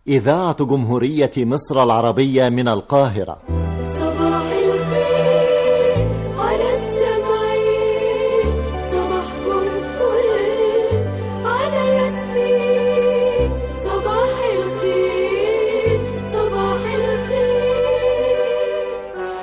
إذاعة جمهورية مصر العربية من القاهرة صباح الخير على السمعين صباحكم فل على ياسمين صباح الخير صباح الخير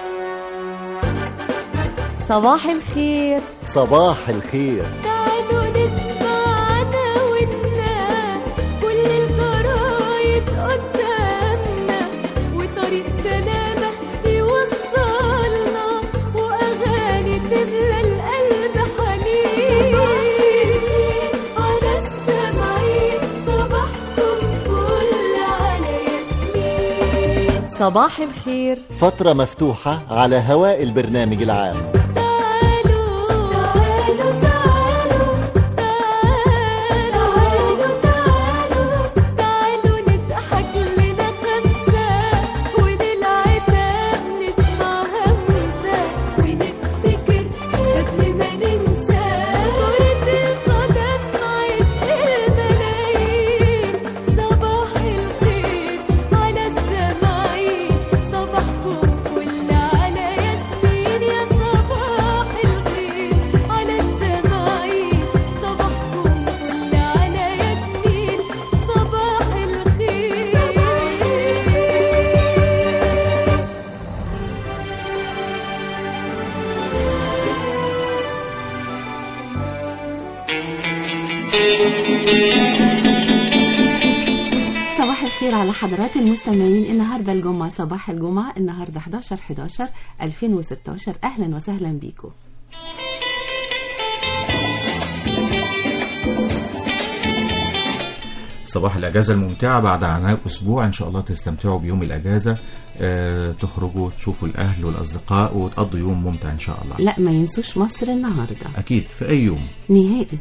صباح الخير صباح الخير تعالوا نسمع عناويننا كل الجرايد قدامنا وطريق سلامة يوصلنا وأغاني تملى القلب حنين على السمعين صباحكم فل على ياسمين صباح الخير فترة مفتوحة على هواء البرنامج العام تعالوا تعالوا تعالوا تعالوا تعالوا تعالوا نضحك لنا خمسة وللعتاب نسمع همسة ونفتكر قبل ما ننسى كرة القدم عشق الملايين صباح الخير على السماعين صباحكم فل على ياسمين يا صباح الخير على السماعين صباحكم فل على ياسمين صباح الخير صباح الخير على حضرات المستمعين النهارده الجمعة صباح الجمعة النهارده 11 11 2016 أهلا وسهلا بيكم صباح الأجازة الممتعة بعد عناء أسبوع إن شاء الله تستمتعوا بيوم الأجازة آه، تخرجوا تشوفوا الأهل والأصدقاء وتقضوا يوم ممتع إن شاء الله لا ما ينسوش مصر النهارده أكيد في أي يوم نهائي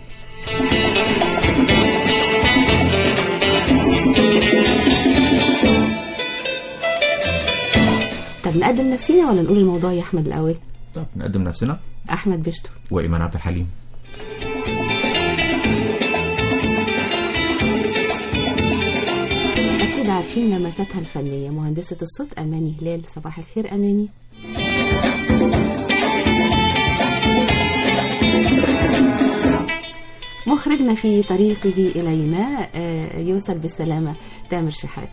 طب نقدم نفسينا ولا نقول الموضوع يا أحمد الأول طب نقدم نفسنا أحمد بشتو وإيمان عبد الحليم أكيد عارفين لمساتها الفنية مهندسة الصوت أماني هلال صباح الخير أماني مخرجنا في طريقه إلينا آه، يوصل بالسلامة تامر شحاتة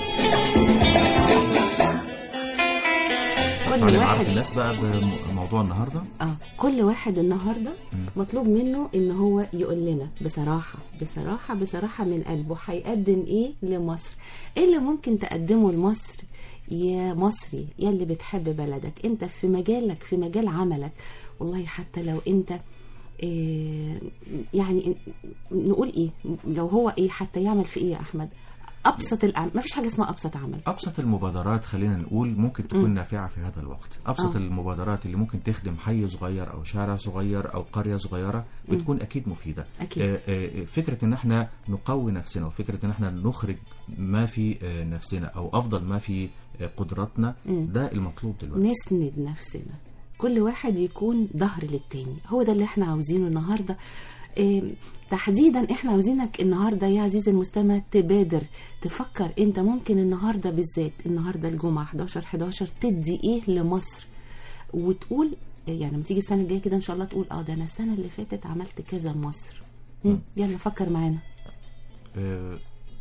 كل تعالى نعرف واحد الناس بقى بموضوع النهاردة اه كل واحد النهارده مم. مطلوب منه ان هو يقول لنا بصراحه بصراحه بصراحه من قلبه هيقدم ايه لمصر ايه اللي ممكن تقدمه لمصر يا مصري يا اللي بتحب بلدك انت في مجالك في مجال عملك والله حتى لو انت إيه يعني نقول ايه لو هو ايه حتى يعمل في ايه يا احمد ابسط الاعمال ما فيش حاجه اسمها ابسط عمل أبسط المبادرات خلينا نقول ممكن تكون مم. نافعة في هذا الوقت أبسط آه. المبادرات اللي ممكن تخدم حي صغير أو شارع صغير أو قرية صغيرة بتكون أكيد مفيدة أكيد. آه، آه، فكرة إن احنا نقوي نفسنا وفكرة إن احنا نخرج ما في آه، نفسنا أو أفضل ما في آه، قدراتنا مم. ده المطلوب دلوقتي نسند نفسنا كل واحد يكون ظهر للتاني هو ده اللي احنا عاوزينه النهارده إيه تحديدا احنا عاوزينك النهارده يا عزيزي المستمع تبادر تفكر انت ممكن النهارده بالذات النهارده الجمعه 11 11 تدي ايه لمصر وتقول يعني لما تيجي السنه الجايه كده ان شاء الله تقول اه ده انا السنه اللي فاتت عملت كذا لمصر مم، يلا فكر معانا آه،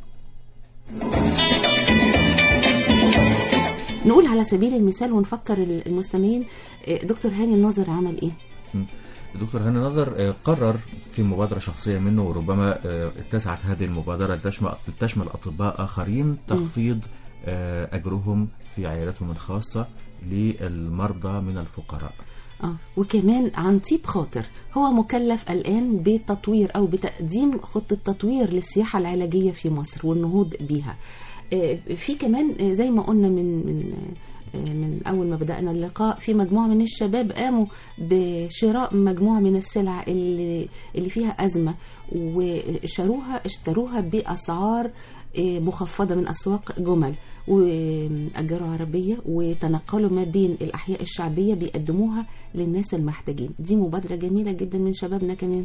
نقول على سبيل المثال ونفكر المستمعين إيه، دكتور هاني الناظر عمل ايه الدكتور هاني نظر آه، قرر في مبادرة شخصية منه وربما آه، اتسعت هذه المبادرة لتشمل تشمل أطباء آخرين تخفيض آه، أجرهم في عياداتهم الخاصة للمرضى من الفقراء اه وكمان عن طيب خاطر هو مكلف الآن بتطوير أو بتقديم خطة تطوير للسياحة العلاجية في مصر والنهوض بيها آه، في كمان آه، زي ما قلنا من من آه، من أول ما بدأنا اللقاء في مجموعة من الشباب قاموا بشراء مجموعة من السلع اللي اللي فيها أزمة وشروها اشتروها بأسعار آه، مخفضة من أسواق جمل وأجروا عربية وتنقلوا ما بين الأحياء الشعبية بيقدموها للناس المحتاجين دي مبادرة جميلة جدا من شبابنا كمان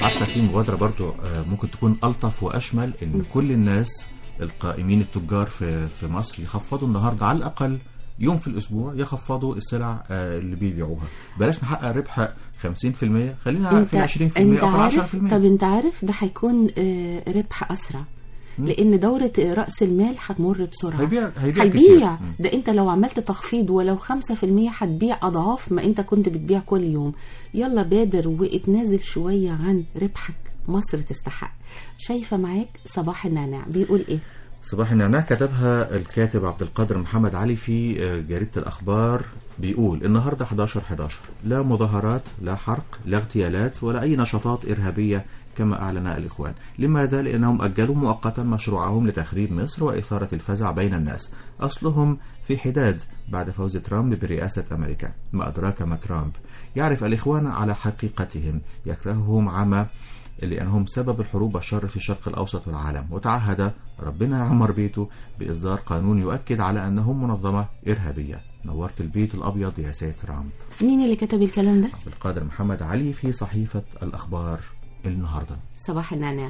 عارفه في مبادره برضو آه، ممكن تكون الطف واشمل ان كل الناس القائمين التجار في في مصر يخفضوا النهارده على الاقل يوم في الاسبوع يخفضوا السلع آه، اللي بيبيعوها بلاش نحقق ربح 50% خلينا في 20% انت او في عارف 10% طب انت عارف ده هيكون آه، ربح اسرع لان دوره راس المال هتمر بسرعه هيبيع هيبيع, هيبيع كتير. مم. ده انت لو عملت تخفيض ولو 5% هتبيع اضعاف ما انت كنت بتبيع كل يوم يلا بادر واتنازل شويه عن ربحك مصر تستحق شايفه معاك صباح النعناع بيقول ايه صباح النعناع كتبها الكاتب عبد القادر محمد علي في آه، جريدة الأخبار بيقول النهاردة 11 11 لا مظاهرات لا حرق لا اغتيالات ولا أي نشاطات إرهابية كما أعلن الإخوان لماذا؟ لأنهم أجلوا مؤقتا مشروعهم لتخريب مصر وإثارة الفزع بين الناس أصلهم في حداد بعد فوز ترامب برئاسة أمريكا ما أدراك ما ترامب يعرف الإخوان على حقيقتهم يكرههم عمى لأنهم سبب الحروب والشر في الشرق الأوسط والعالم وتعهد ربنا يعمر بيته بإصدار قانون يؤكد على أنهم منظمة إرهابية نورت البيت الأبيض يا سيد ترامب مين اللي كتب الكلام ده عبد القادر محمد علي في صحيفة الأخبار النهاردة صباح النعناع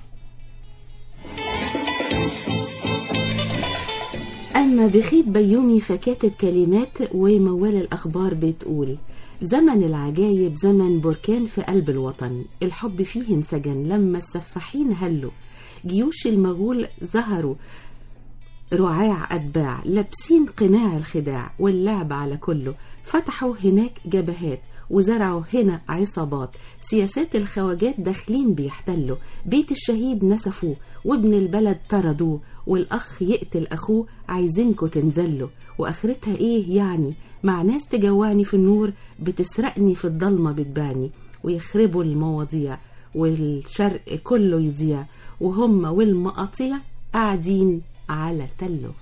أما بخيت بيومي فكاتب كلمات وموال الأخبار بتقول زمن العجايب زمن بركان في قلب الوطن الحب فيه انسجن لما السفاحين هلوا جيوش المغول ظهروا رعاع أتباع لابسين قناع الخداع واللعب على كله فتحوا هناك جبهات وزرعوا هنا عصابات سياسات الخواجات داخلين بيحتلوا بيت الشهيد نسفوه وابن البلد طردوه والأخ يقتل أخوه عايزينكوا تنزلوا وآخرتها إيه يعني مع ناس تجوعني في النور بتسرقني في الضلمة بتباني ويخربوا المواضيع والشرق كله يضيع وهم والمقاطيع قاعدين على تله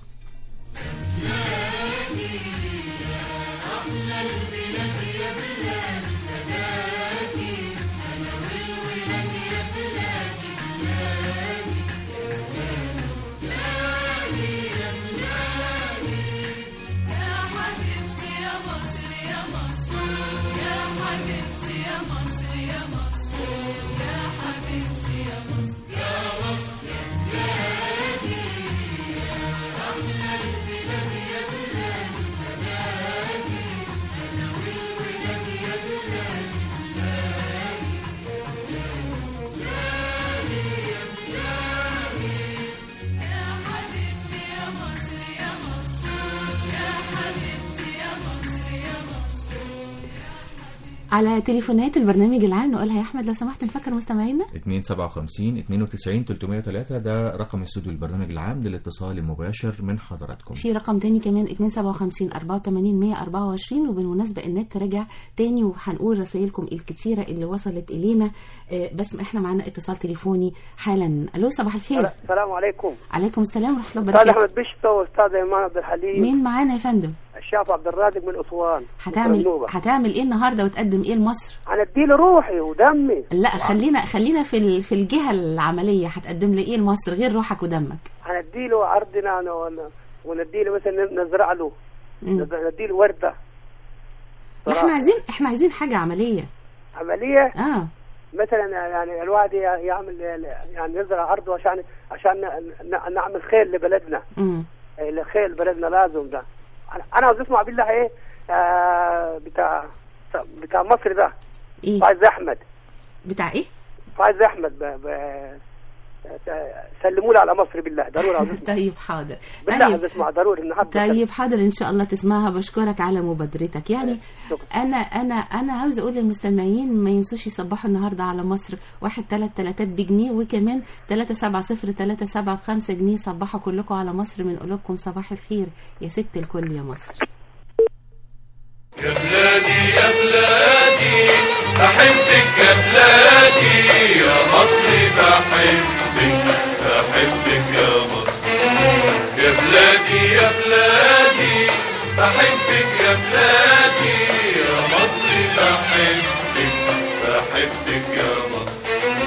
على تليفونات البرنامج العام نقولها يا احمد لو سمحت نفكر مستمعينا 257 92 303 ده رقم استوديو البرنامج العام للاتصال المباشر من حضراتكم في رقم تاني كمان 257 84 124 وبالمناسبة النت رجع تاني وهنقول رسائلكم الكتيرة اللي وصلت إلينا آه، بس احنا معانا اتصال تليفوني حالا ألو صباح الخير السلام عليكم عليكم السلام ورحمة الله استاذ وبركاته احمد بشطه واستاذ ايمان عبد الحليم مين معانا يا فندم الشاف عبد الرازق من اسوان هتعمل النوبة. هتعمل ايه النهارده وتقدم ايه لمصر انا اديله روحي ودمي لا خلينا خلينا في ال- في الجهه العمليه هتقدم لي ايه لمصر غير روحك ودمك هنديله ارضنا أنا ون- ونديله مثلا نزرع له مم. نديله ورده احنا صراحة. عايزين احنا عايزين حاجه عمليه عمليه اه مثلا يعني الواحد يعمل يعني يزرع ارضه عشان عشان ن- ن- نعمل خير لبلدنا امم الخير لبلدنا لازم ده أنا- انا عاوز اسمع بالله ايه آه بتاع بتاع مصر ده ايه فايز احمد بتاع ايه فايز احمد ب... ب... سلموا لي على مصر بالله ضروري عاوز اسمع طيب حاضر بالله عاوز طيب اسمع ضروري النهارده طيب حاضر ان شاء الله تسمعها بشكرك على مبادرتك يعني شكرا. انا انا انا عاوز اقول للمستمعين ما ينسوش يصبحوا النهارده على مصر واحد تلات تلاتات بجنيه وكمان تلاتة سبعة صفر تلاتة سبعة بخمسة جنيه صبحوا كلكم على مصر من قلوبكم صباح الخير يا ست الكل يا مصر يا بلادي يا بلادي أحبك يا بلادي يا مصر بحبك بحبك يا مصر يا بلادي يا بلادي أحبك يا بلادي يا مصر بحبك بحبك يا مصر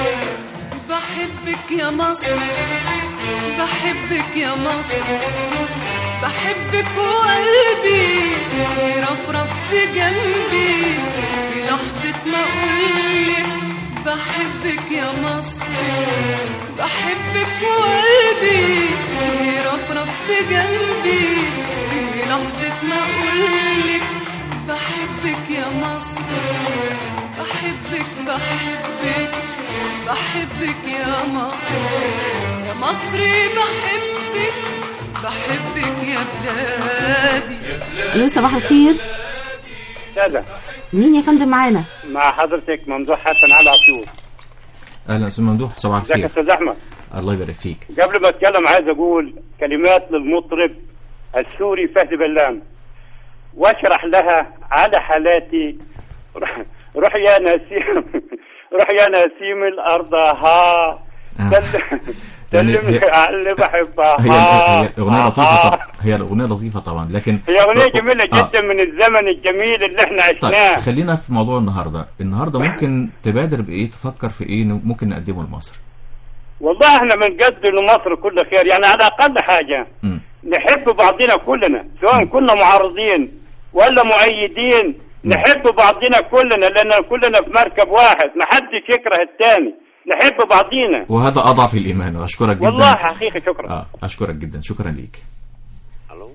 بحبك يا مصر بحبك يا مصر بحبك وقلبي يرفرف في جنبي في لحظة ما أقولك بحبك بحبك وقلبي يرفرف في قلبي في لحظة ما أقولك بحبك يا مصر بحبك بحبك بحبك يا مصر يا مصري بحبك بحبك يا بلادي الو صباح الخير هذا مين يا فندم معانا مع حضرتك ممدوح حسن على عطيور اهلا استاذ ممدوح صباح ازيك يا الخير استاذ احمد الله يبارك فيك قبل ما اتكلم عايز اقول كلمات للمطرب السوري فهد بلام واشرح لها على حالاتي روح, روح يا نسيم روح يا نسيم الارض ها آه. سل- يعني سلمني هي- على اللي بحبها هي ها هي اغنيه ها. لطيفه طبعا هي اغنيه لطيفه طبعا لكن هي اغنيه جميله آه. جدا من الزمن الجميل اللي احنا عشناه طيب خلينا في موضوع النهارده النهارده ممكن تبادر بايه تفكر في ايه ممكن نقدمه لمصر والله احنا بنقدم لمصر كل خير يعني على اقل حاجه مم. نحب بعضنا كلنا سواء كنا معارضين ولا مؤيدين نحب بعضنا كلنا لان كلنا في مركب واحد ما حدش يكره الثاني نحب بعضينا وهذا اضعف الايمان واشكرك جدا والله حقيقي شكرا اه اشكرك جدا شكرا ليك الو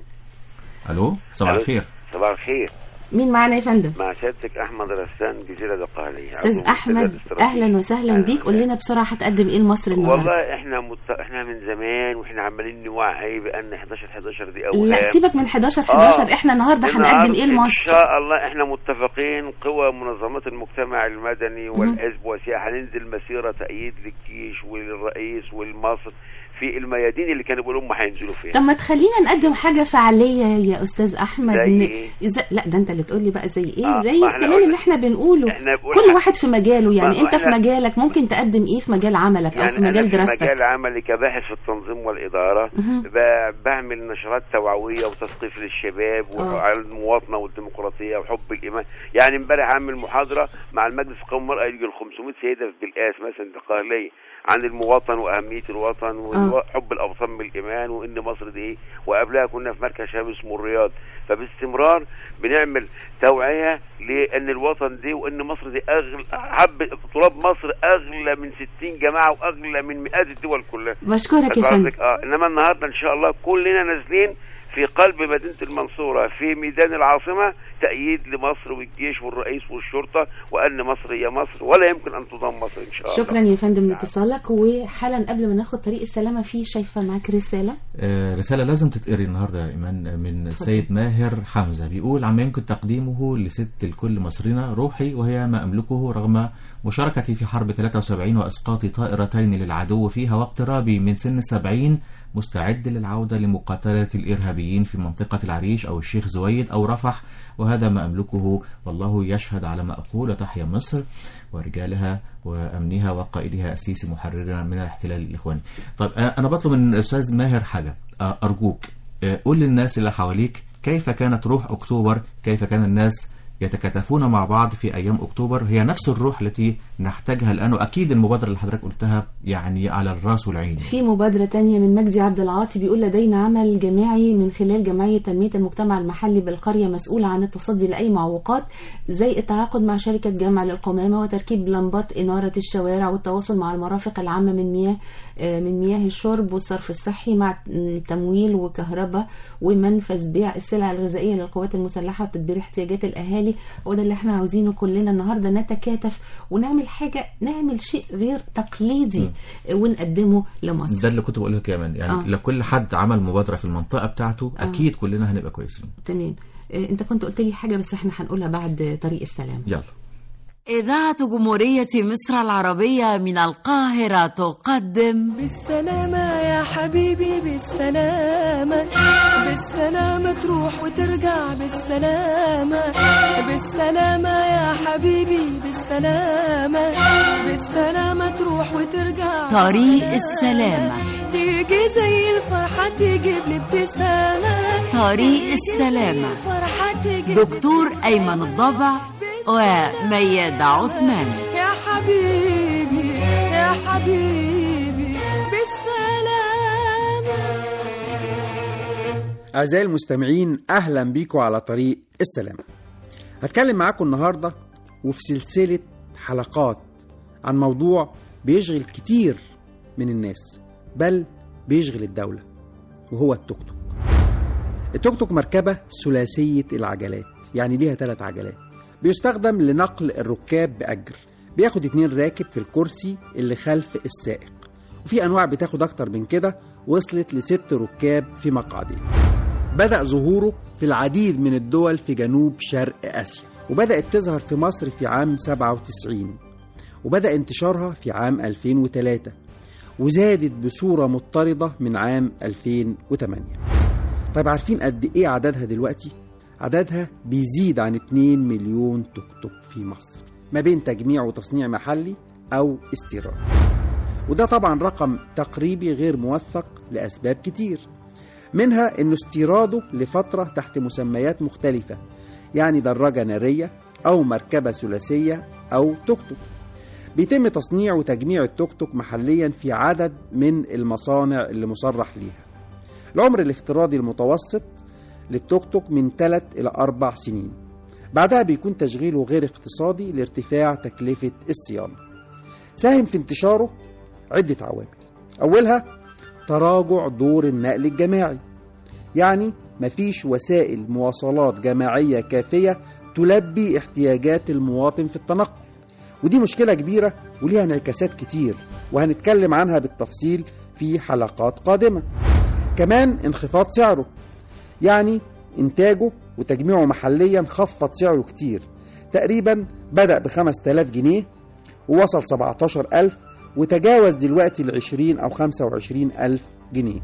الو صباح ألو. الخير صباح الخير مين معانا يا فندم مع سيادتك احمد رسان جزيره القهريه استاذ عضو احمد منتدى الاستراتيجي. اهلا وسهلا بيك قول لنا بسرعه هتقدم ايه لمصر النهارده والله احنا مت... احنا من زمان واحنا عمالين نوعي بان 11 11 دي اوهام لا سيبك من 11 11 آه. احنا النهارده هنقدم النهاردة ايه ان لمصر شاء الله احنا متفقين قوى منظمات المجتمع المدني والحزب والسياحه هننزل مسيره تأييد للجيش وللرئيس والمصر في الميادين اللي كانوا بيقولوا هم هينزلوا فيها طب ما تخلينا نقدم حاجه فعاليه يا استاذ احمد زي ن- إيه؟ إذا- لا ده انت اللي تقول لي بقى زي ايه آه، زي ما إحنا الكلام قلنا- اللي احنا بنقوله إحنا بنقول كل حاجة. واحد في مجاله يعني ما- انت في إحنا- مجالك ممكن تقدم ايه في مجال عملك او يعني في أنا مجال في دراستك مجال عملي كباحث في التنظيم والإدارة مهم. ب- بعمل نشرات توعوية وتثقيف للشباب آه. وعلى المواطنة والديمقراطية وحب الإيمان يعني امبارح عامل محاضرة مع المجلس القومي للمرأة يجي ال 500 سيدة في بالقاس مثلا القاهرية عن المواطن وأهمية الوطن وحب الأوطان بالإيمان وإن مصر دي إيه وقبلها كنا في مركز شباب اسمه الرياض فباستمرار بنعمل توعية لأن الوطن دي وإن مصر دي أغلى حب تراب مصر أغلى من 60 جماعة وأغلى من مئات الدول كلها بشكرك يا فندم قصدك اه انما النهارده ان شاء الله كلنا نازلين في قلب مدينه المنصوره في ميدان العاصمه تأييد لمصر والجيش والرئيس والشرطه وان مصر هي مصر ولا يمكن ان تضم مصر ان شاء الله شكرا يا فندم لاتصالك وحالا قبل ما ناخد طريق السلامه في شايفه معاك رساله آه، رسالة لازم تتقري النهاردة يا إيمان من السيد ماهر حمزة بيقول عما يمكن تقديمه لست الكل مصرنا روحي وهي ما أملكه رغم مشاركتي في حرب 73 وإسقاط طائرتين للعدو فيها واقترابي من سن 70 مستعد للعودة لمقاتلة الإرهابيين في منطقة العريش أو الشيخ زويد أو رفح وهذا ما أملكه والله يشهد على ما أقول تحيا مصر ورجالها وأمنها وقائدها السيسي محررا من الاحتلال الإخواني طيب آه، أنا بطلب من الأستاذ ماهر حاجة آه، أرجوك آه، قول للناس اللي حواليك كيف كانت روح أكتوبر كيف كان الناس يتكاتفون مع بعض في أيام أكتوبر هي نفس الروح التي نحتاجها الآن وأكيد المبادرة اللي حضرتك قلتها يعني على الراس والعين في مبادرة تانية من مجدي عبد العاطي بيقول لدينا عمل جماعي من خلال جمعية تنمية المجتمع المحلي بالقرية مسؤولة عن التصدي لأي معوقات زي التعاقد مع شركة جمع للقمامة وتركيب لمبات إنارة الشوارع والتواصل مع المرافق العامة من مياه آه، من مياه الشرب والصرف الصحي مع تمويل وكهرباء ومنفذ بيع السلع الغذائية للقوات المسلحة وتدبير احتياجات الأهالي وده اللي احنا عاوزينه كلنا النهاردة نتكاتف ونعمل حاجة نعمل شيء غير تقليدي ونقدمه لمصر ده اللي كنت بقوله كمان يعني آه. لو كل حد عمل مبادرة في المنطقة بتاعته آه. أكيد كلنا هنبقى كويسين تمام آه، انت كنت قلت لي حاجه بس احنا هنقولها بعد طريق السلام يلا إذاعة جمهورية مصر العربية من القاهرة تقدم بالسلامة يا حبيبي بالسلامة بالسلامة تروح وترجع بالسلامة بالسلامة يا حبيبي بالسلامة بالسلامة تروح وترجع طريق بالسلامة. السلامة. تيجي زي الفرحة تجيب لي ابتسامة طريق تيجي السلامة. زي الفرحة تجيب دكتور أيمن الضبع وميادة عثمان يا حبيبي يا حبيبي بالسلامة أعزائي المستمعين أهلا بيكم على طريق السلامة هتكلم معاكم النهاردة وفي سلسلة حلقات عن موضوع بيشغل كتير من الناس بل بيشغل الدولة وهو التوك توك التوك توك مركبة ثلاثية العجلات يعني ليها ثلاث عجلات بيستخدم لنقل الركاب بأجر بياخد اتنين راكب في الكرسي اللي خلف السائق وفي أنواع بتاخد أكتر من كده وصلت لست ركاب في مقعدين بدأ ظهوره في العديد من الدول في جنوب شرق آسيا وبدأت تظهر في مصر في عام 97 وبدأ انتشارها في عام 2003 وزادت بصورة مضطردة من عام 2008 طيب عارفين قد إيه عددها دلوقتي؟ عددها بيزيد عن 2 مليون توك توك في مصر ما بين تجميع وتصنيع محلي أو استيراد وده طبعا رقم تقريبي غير موثق لأسباب كتير منها أنه استيراده لفترة تحت مسميات مختلفة يعني دراجة نارية أو مركبة ثلاثية أو توك توك بيتم تصنيع وتجميع التوك توك محليا في عدد من المصانع اللي مصرح ليها العمر الافتراضي المتوسط للتوك توك من 3 إلى 4 سنين بعدها بيكون تشغيله غير اقتصادي لارتفاع تكلفة الصيانة ساهم في انتشاره عدة عوامل أولها تراجع دور النقل الجماعي يعني مفيش وسائل مواصلات جماعية كافية تلبي احتياجات المواطن في التنقل ودي مشكلة كبيرة وليها انعكاسات كتير وهنتكلم عنها بالتفصيل في حلقات قادمة كمان انخفاض سعره يعني إنتاجه وتجميعه محليا خفض سعره كتير تقريبا بدأ ب 5000 جنيه ووصل 17000 وتجاوز دلوقتي ال 20 أو 25 ألف جنيه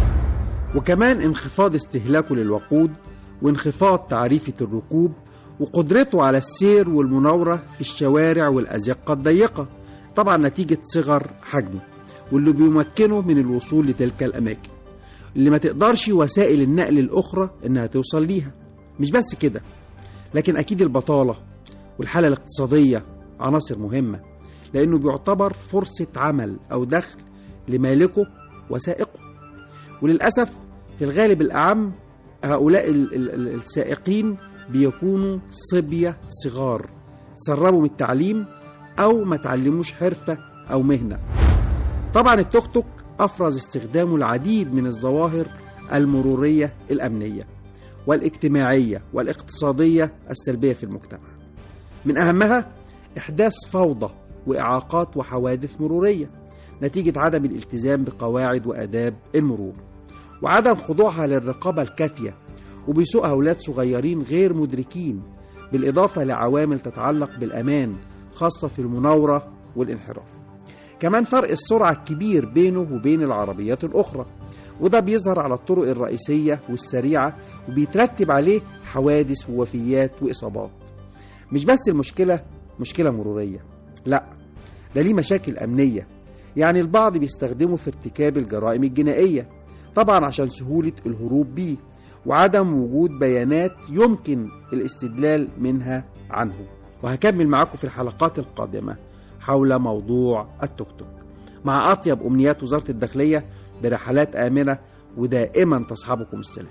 وكمان انخفاض استهلاكه للوقود وانخفاض تعريفة الركوب وقدرته على السير والمناورة في الشوارع والأزقة الضيقة طبعا نتيجة صغر حجمه واللي بيمكنه من الوصول لتلك الأماكن اللي ما تقدرش وسائل النقل الأخرى إنها توصل ليها مش بس كده لكن أكيد البطالة والحالة الاقتصادية عناصر مهمة لأنه بيعتبر فرصة عمل أو دخل لمالكه وسائقه وللأسف في الغالب الأعم هؤلاء ال- ال- ال- السائقين بيكونوا صبية صغار تسربوا من التعليم أو ما تعلموش حرفة أو مهنة طبعا التوك توك أفرز استخدامه العديد من الظواهر المرورية الأمنية والاجتماعية والاقتصادية السلبية في المجتمع من أهمها إحداث فوضى وإعاقات وحوادث مرورية نتيجة عدم الالتزام بقواعد وآداب المرور وعدم خضوعها للرقابة الكافية وبيسوقها أولاد صغيرين غير مدركين بالإضافة لعوامل تتعلق بالأمان خاصة في المناورة والانحراف كمان فرق السرعة الكبير بينه وبين العربيات الأخرى وده بيظهر على الطرق الرئيسية والسريعة وبيترتب عليه حوادث ووفيات وإصابات مش بس المشكلة مشكلة مرورية لا ده ليه مشاكل أمنية يعني البعض بيستخدمه في ارتكاب الجرائم الجنائية طبعا عشان سهولة الهروب بيه وعدم وجود بيانات يمكن الاستدلال منها عنه وهكمل معاكم في الحلقات القادمة حول موضوع التوك توك مع أطيب أمنيات وزارة الداخلية برحلات آمنة ودائما تصحبكم السلام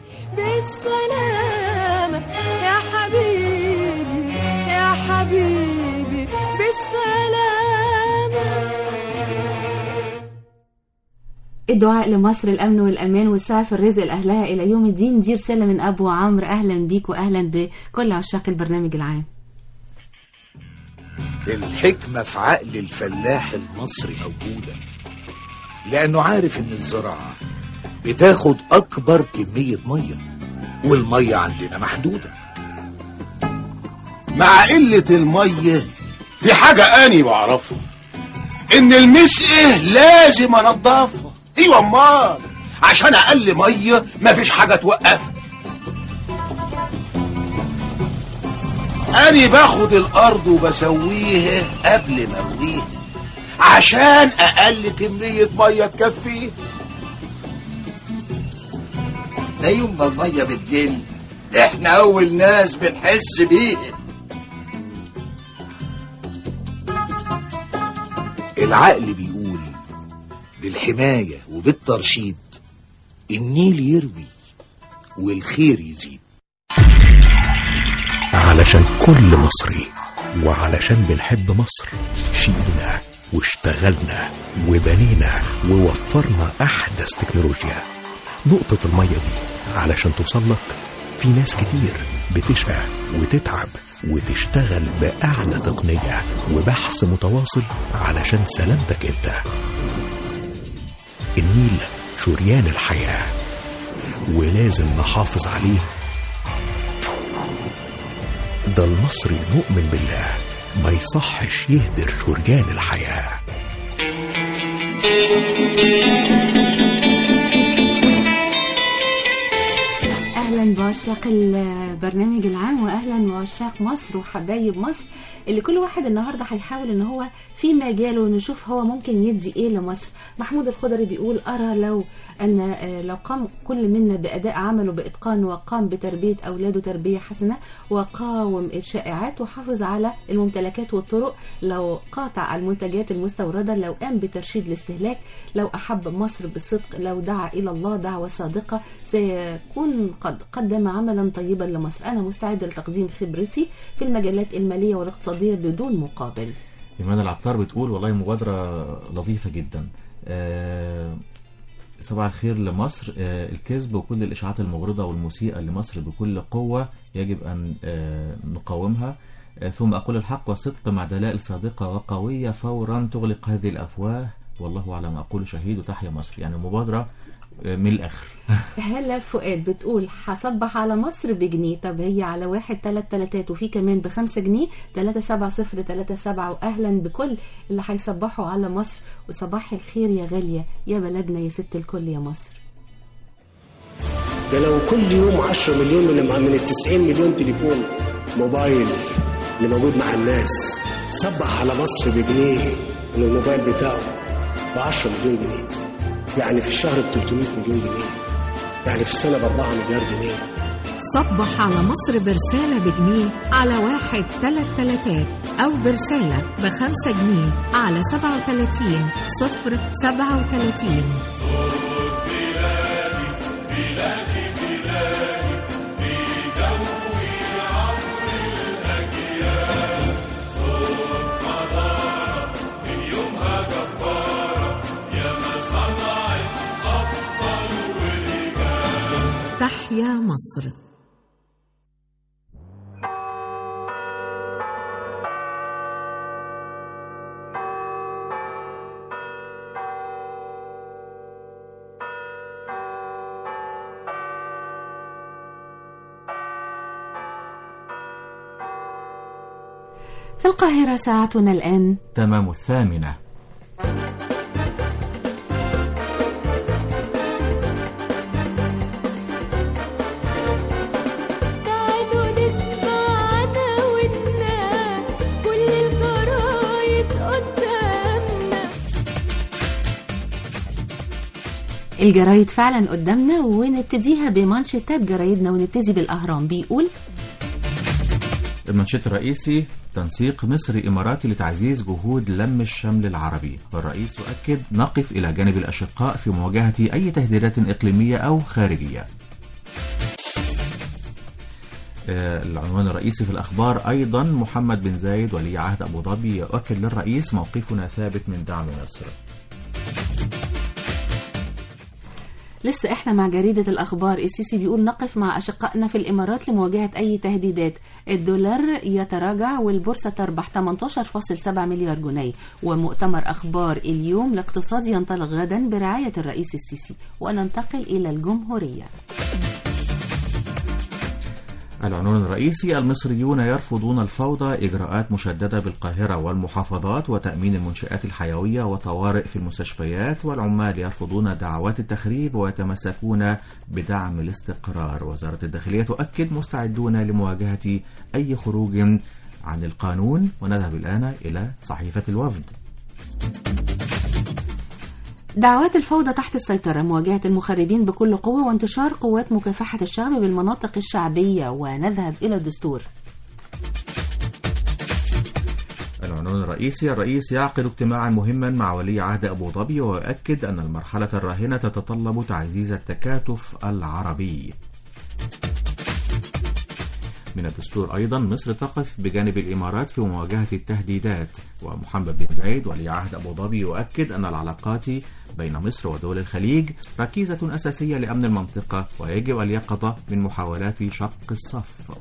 بالسلامة يا حبيبي يا حبيبي بالسلامة الدعاء لمصر الامن والامان والسعي في الرزق لاهلها الى يوم الدين دي رساله من ابو عمرو اهلا بيك واهلا بكل عشاق البرنامج العام الحكمة في عقل الفلاح المصري موجودة لأنه عارف إن الزراعة بتاخد أكبر كمية مية والمية عندنا محدودة مع قلة المية في حاجة أني بعرفها إن المسقة لازم أنضفها أيوة أمال عشان أقل مية مفيش حاجة توقفها أني باخد الأرض وبسويها قبل ما أرويها عشان أقل كمية مية تكفيه ده يوم ما المية بتقل إحنا أول ناس بنحس بيها العقل بيقول بالحماية وبالترشيد النيل يروي والخير يزيد علشان كل مصري وعلشان بنحب مصر شيلنا واشتغلنا وبنينا ووفرنا أحدث تكنولوجيا نقطة المية دي علشان توصل لك في ناس كتير بتشقى وتتعب وتشتغل بأعلى تقنية وبحث متواصل علشان سلامتك انت النيل شريان الحياة ولازم نحافظ عليه ده المصري المؤمن بالله ما يصحش يهدر شريان الحياة اهلا بعشاق البرنامج العام واهلا بعشاق مصر وحبايب مصر اللي كل واحد النهارده هيحاول ان هو في مجاله نشوف هو ممكن يدي ايه لمصر محمود الخضري بيقول ارى لو ان آه، لو قام كل منا باداء عمله باتقان وقام بتربيه اولاده تربيه حسنه وقاوم الشائعات وحافظ على الممتلكات والطرق لو قاطع المنتجات المستورده لو قام بترشيد الاستهلاك لو احب مصر بالصدق لو دعا الى الله دعوه صادقه سيكون قد قدم عملا طيبا لمصر انا مستعد لتقديم خبرتي في المجالات الماليه والاقتصاديه بدون مقابل إيمان العطار بتقول والله مبادرة لطيفة جدا آه، صباح الخير لمصر آه، الكذب وكل الإشاعات المغرضة والمسيئة لمصر بكل قوة يجب أن آه، نقاومها آه، ثم أقول الحق والصدق مع دلائل صادقة وقوية فورا تغلق هذه الأفواه والله على ما أقول شهيد وتحيا مصر يعني مبادرة آه، من الآخر هلا فؤاد بتقول هصبح على مصر بجنيه طب هي على واحد تلات تلاتات وفي كمان بخمسة جنيه تلاتة سبعة صفر تلاتة سبعة وأهلا بكل اللي هيصبحوا على مصر وصباح الخير يا غالية يا بلدنا يا ست الكل يا مصر ده لو كل يوم 10 مليون من من ال 90 مليون تليفون موبايل اللي موجود مع الناس صبح على مصر بجنيه من الموبايل بتاعه ب 10 مليون جنيه يعني في الشهر ب 300 مليون جنيه يعني في السنه ب 4 مليار جنيه صبح على مصر برسالة بجنيه على واحد تلات تلاتات أو برسالة بخمسة جنيه على سبعة وتلاتين صفر سبعة وتلاتين بلادي بلادي بدوي عبر الأجيال صوت حضارة من يومها جبارة يا ما صنعت أبطال ورجال تحيا مصر في القاهرة ساعتنا الآن تمام الثامنة تعالوا نسمع عناويننا كل الجرايد قدامنا الجرايد فعلا قدامنا ونبتديها بمانشيتات جرايدنا ونبتدي بالأهرام بيقول المنشط الرئيسي تنسيق مصري إماراتي لتعزيز جهود لم الشمل العربي والرئيس يؤكد نقف إلى جانب الأشقاء في مواجهة أي تهديدات إقليمية أو خارجية آه، العنوان الرئيسي في الأخبار أيضا محمد بن زايد ولي عهد أبو ظبي يؤكد للرئيس موقفنا ثابت من دعم مصر لسه احنا مع جريدة الأخبار السيسي بيقول نقف مع أشقائنا في الإمارات لمواجهة أي تهديدات الدولار يتراجع والبورصة تربح 18.7 مليار جنيه ومؤتمر أخبار اليوم الاقتصادي ينطلق غدا برعاية الرئيس السيسي وننتقل إلى الجمهورية العنوان الرئيسي المصريون يرفضون الفوضى إجراءات مشددة بالقاهرة والمحافظات وتأمين المنشآت الحيوية وطوارئ في المستشفيات والعمال يرفضون دعوات التخريب ويتمسكون بدعم الاستقرار وزارة الداخلية تؤكد مستعدون لمواجهة أي خروج عن القانون ونذهب الآن إلى صحيفة الوفد دعوات الفوضى تحت السيطرة مواجهة المخربين بكل قوة وانتشار قوات مكافحة الشعب بالمناطق الشعبية ونذهب إلى الدستور العنوان الرئيسي الرئيس يعقد اجتماعا مهما مع ولي عهد أبو ظبي ويؤكد أن المرحلة الراهنة تتطلب تعزيز التكاتف العربي من الدستور أيضا مصر تقف بجانب الإمارات في مواجهة التهديدات ومحمد بن زايد ولي عهد أبو ظبي يؤكد أن العلاقات بين مصر ودول الخليج ركيزة أساسية لأمن المنطقة ويجب اليقظة من محاولات شق الصف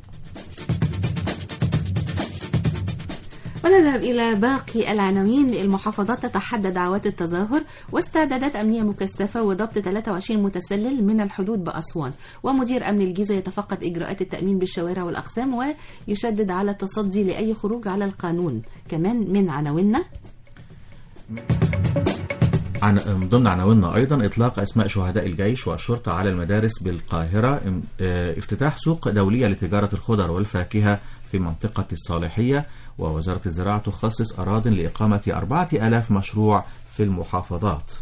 ونذهب إلى باقي العناوين المحافظات تتحدى دعوات التظاهر واستعدادات أمنية مكثفة وضبط 23 متسلل من الحدود بأسوان ومدير أمن الجيزة يتفقد إجراءات التأمين بالشوارع والأقسام ويشدد على التصدي لأي خروج على القانون كمان من عناويننا عن من ضمن عناويننا ايضا اطلاق اسماء شهداء الجيش والشرطه على المدارس بالقاهره ام- اه، افتتاح سوق دوليه لتجاره الخضر والفاكهه في منطقه الصالحيه ووزاره الزراعه تخصص اراض لاقامه 4000 مشروع في المحافظات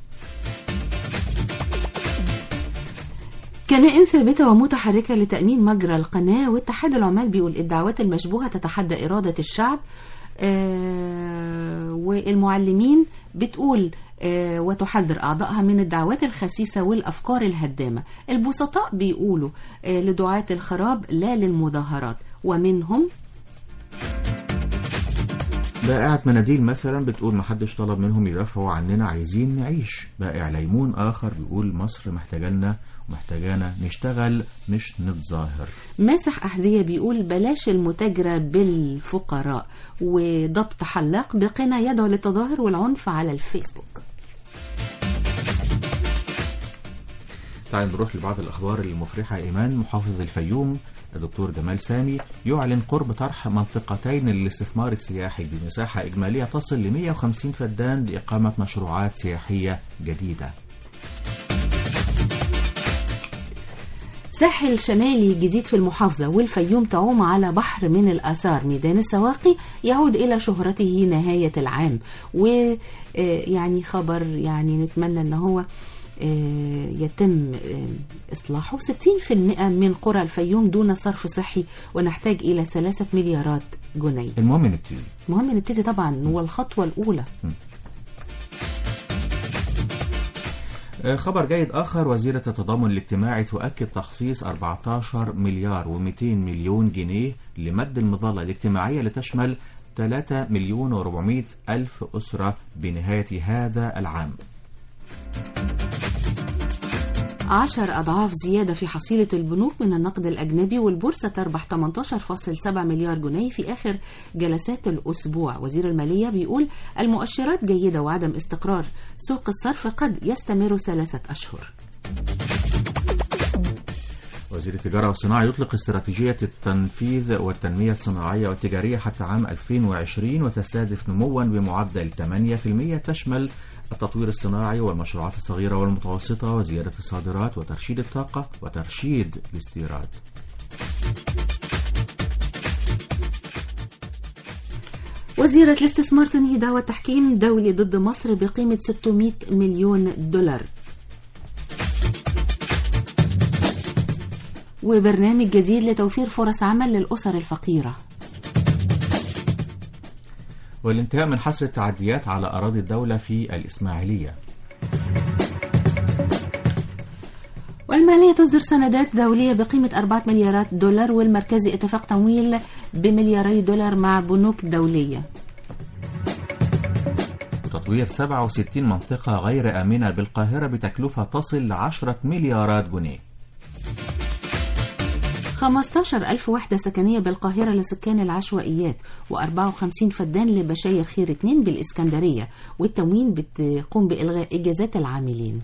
كنائن ثابتة ومتحركة لتأمين مجرى القناة واتحاد العمال بيقول الدعوات المشبوهة تتحدى إرادة الشعب آه والمعلمين بتقول آه وتحذر أعضائها من الدعوات الخسيسة والأفكار الهدامة البسطاء بيقولوا آه لدعاة الخراب لا للمظاهرات ومنهم بائعة مناديل مثلا بتقول محدش طلب منهم يدافعوا عننا عايزين نعيش بائع ليمون آخر بيقول مصر محتاجانا ومحتاجانا نشتغل مش نتظاهر ماسح أحذية بيقول بلاش المتاجرة بالفقراء وضبط حلاق بقنا يدعو للتظاهر والعنف على الفيسبوك تعال نروح لبعض الأخبار المفرحة إيمان محافظ الفيوم الدكتور جمال سامي يعلن قرب طرح منطقتين للاستثمار السياحي بمساحة إجمالية تصل ل 150 فدان لإقامة مشروعات سياحية جديدة ساحل شمالي جديد في المحافظة والفيوم تعوم على بحر من الآثار ميدان السواقي يعود إلى شهرته نهاية العام ويعني خبر يعني نتمنى أن هو آه، يتم آه، إصلاحه 60% من قرى الفيوم دون صرف صحي ونحتاج إلى ثلاثة مليارات جنيه المهم نبتدي مهم نبتدي طبعا هو الخطوة الأولى آه، خبر جيد آخر وزيرة التضامن الاجتماعي تؤكد تخصيص 14 مليار و200 مليون جنيه لمد المظلة الاجتماعية لتشمل 3 مليون و400 ألف أسرة بنهاية هذا العام عشر أضعاف زيادة في حصيلة البنوك من النقد الأجنبي والبورصة تربح 18.7 مليار جنيه في آخر جلسات الأسبوع وزير المالية بيقول المؤشرات جيدة وعدم استقرار سوق الصرف قد يستمر ثلاثة أشهر وزير التجارة والصناعة يطلق استراتيجية التنفيذ والتنمية الصناعية والتجارية حتى عام 2020 وتستهدف نموا بمعدل 8% تشمل التطوير الصناعي والمشروعات الصغيرة والمتوسطة وزيادة الصادرات وترشيد الطاقة وترشيد الاستيراد وزيرة الاستثمار تنهي دعوى تحكيم دولي ضد مصر بقيمة 600 مليون دولار وبرنامج جديد لتوفير فرص عمل للأسر الفقيرة والانتهاء من حصر التعديات على أراضي الدولة في الإسماعيلية والمالية تصدر سندات دولية بقيمة 4 مليارات دولار والمركزي اتفاق تمويل بملياري دولار مع بنوك دولية وتطوير 67 منطقة غير آمنة بالقاهرة بتكلفة تصل ل 10 مليارات جنيه 15 ألف وحدة سكنية بالقاهرة لسكان العشوائيات و54 فدان لبشاير خير 2 بالإسكندرية والتموين بتقوم بإلغاء إجازات العاملين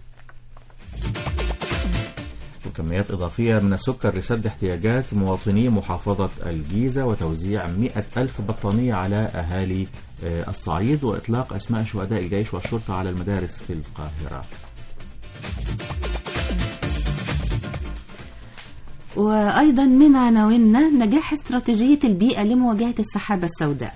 وكميات إضافية من السكر لسد احتياجات مواطني محافظة الجيزة وتوزيع 100 ألف بطانية على أهالي آه، الصعيد وإطلاق أسماء شهداء الجيش والشرطة على المدارس في القاهرة وأيضا من عناويننا نجاح استراتيجية البيئة لمواجهة السحابة السوداء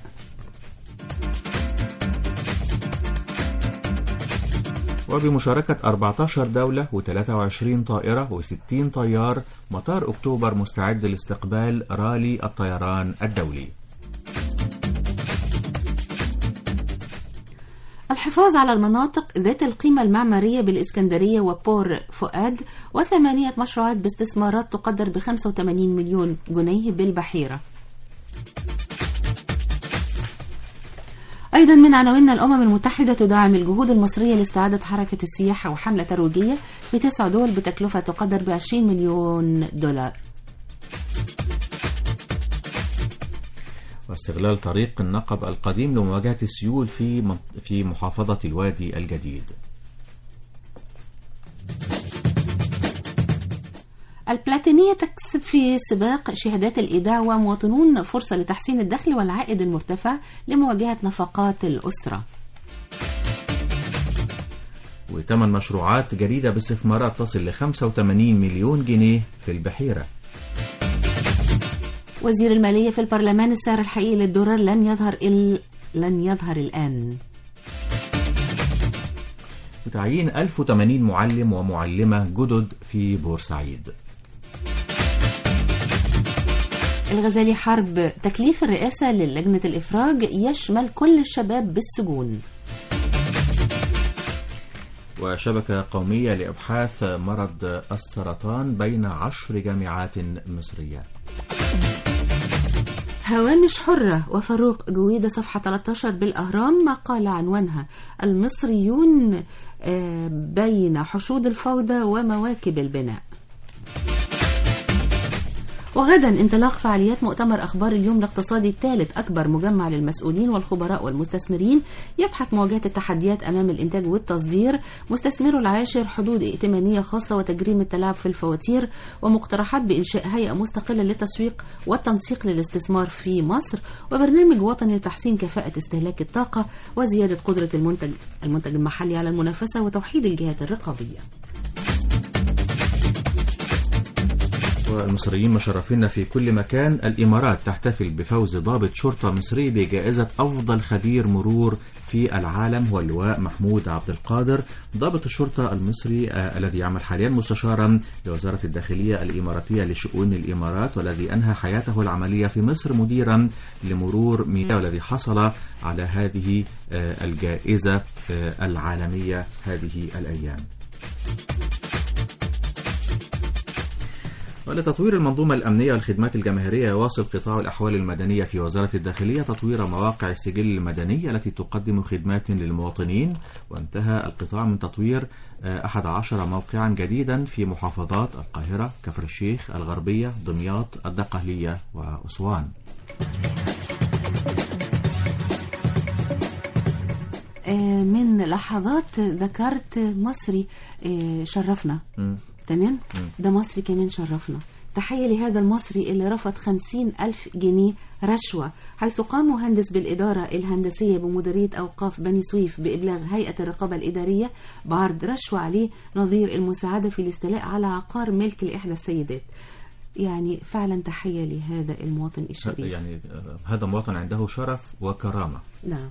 وبمشاركة 14 دولة و23 طائرة و60 طيار مطار أكتوبر مستعد لاستقبال رالي الطيران الدولي الحفاظ على المناطق ذات القيمة المعمارية بالإسكندرية وبور فؤاد وثمانية مشروعات باستثمارات تقدر ب 85 مليون جنيه بالبحيرة أيضا من عناوين الأمم المتحدة تدعم الجهود المصرية لاستعادة حركة السياحة وحملة ترويجية في تسع دول بتكلفة تقدر ب 20 مليون دولار واستغلال طريق النقب القديم لمواجهة السيول في من- في محافظة الوادي الجديد البلاتينية تكسب في سباق شهادات الإيداع ومواطنون فرصة لتحسين الدخل والعائد المرتفع لمواجهة نفقات الأسرة وثمان مشروعات جديدة باستثمارات تصل ل 85 مليون جنيه في البحيرة وزير المالية في البرلمان السعر الحقيقي للدولار لن يظهر ال... لن يظهر الآن وتعيين 1080 معلم ومعلمة جدد في بورسعيد الغزالي حرب تكليف الرئاسة للجنة الإفراج يشمل كل الشباب بالسجون وشبكة قومية لإبحاث مرض السرطان بين عشر جامعات مصرية هوامش حرة وفاروق جويدة صفحة 13 بالأهرام مقالة عنوانها المصريون آه، بين حشود الفوضى ومواكب البناء وغدا انطلاق فعاليات مؤتمر أخبار اليوم الاقتصادي الثالث أكبر مجمع للمسؤولين والخبراء والمستثمرين يبحث مواجهة التحديات أمام الإنتاج والتصدير مستثمرو العاشر حدود ائتمانية خاصة وتجريم التلاعب في الفواتير ومقترحات بإنشاء هيئة مستقلة للتسويق والتنسيق للاستثمار في مصر وبرنامج وطني لتحسين كفاءة استهلاك الطاقة وزيادة قدرة المنتج المنتج المحلي على المنافسة وتوحيد الجهات الرقابية والمصريين مشرفين في كل مكان الإمارات تحتفل بفوز ضابط شرطة مصري بجائزة أفضل خبير مرور في العالم هو اللواء محمود عبد القادر ضابط الشرطة المصري آه الذي يعمل حاليا مستشارا لوزارة الداخلية الإماراتية لشؤون الإمارات والذي أنهى حياته العملية في مصر مديرا لمرور مياه والذي حصل على هذه آه الجائزة آه العالمية هذه الأيام ولتطوير المنظومة الأمنية والخدمات الجماهيرية يواصل قطاع الأحوال المدنية في وزارة الداخلية تطوير مواقع السجل المدني التي تقدم خدمات للمواطنين وانتهى القطاع من تطوير آه، 11 موقعا جديدا في محافظات القاهرة كفر الشيخ الغربية دمياط الدقهلية وأسوان آه، من لحظات ذكرت مصري آه، شرفنا مم. تمام ده مصري كمان شرفنا تحية لهذا المصري اللي رفض خمسين ألف جنيه رشوة حيث قام مهندس بالإدارة الهندسية بمديرية أوقاف بني سويف بإبلاغ هيئة الرقابة الإدارية بعرض رشوة عليه نظير المساعدة في الاستيلاء على عقار ملك لإحدى السيدات يعني فعلا تحية لهذا المواطن الشريف يعني آه، هذا مواطن عنده شرف وكرامة نعم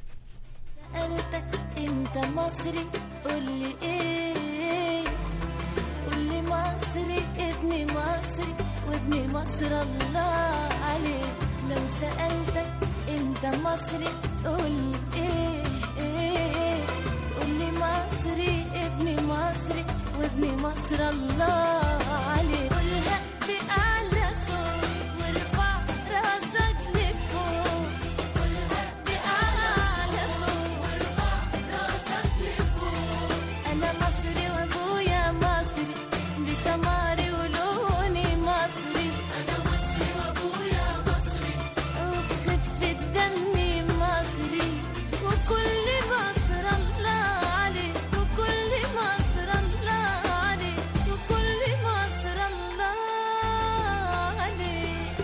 سألتك انت مصري قولي ايه قولي مصري ابني مصري وابني مصر الله عليك لو سألتك انت مصري تقولي ايه ايه قولي مصري ابني مصري وابني مصر الله عليك قولها بأعلى صوت وارفع راسك لفوق قولها بأعلى صوت وارفع راسك لفوق أنا مصري وأبويا مصري بسماري ولوني مصري أنا مصري وأبويا مصري وبخفة دمي مصري وكل مصر الله عليك وكل مصر الله عليك وكل مصر الله عليك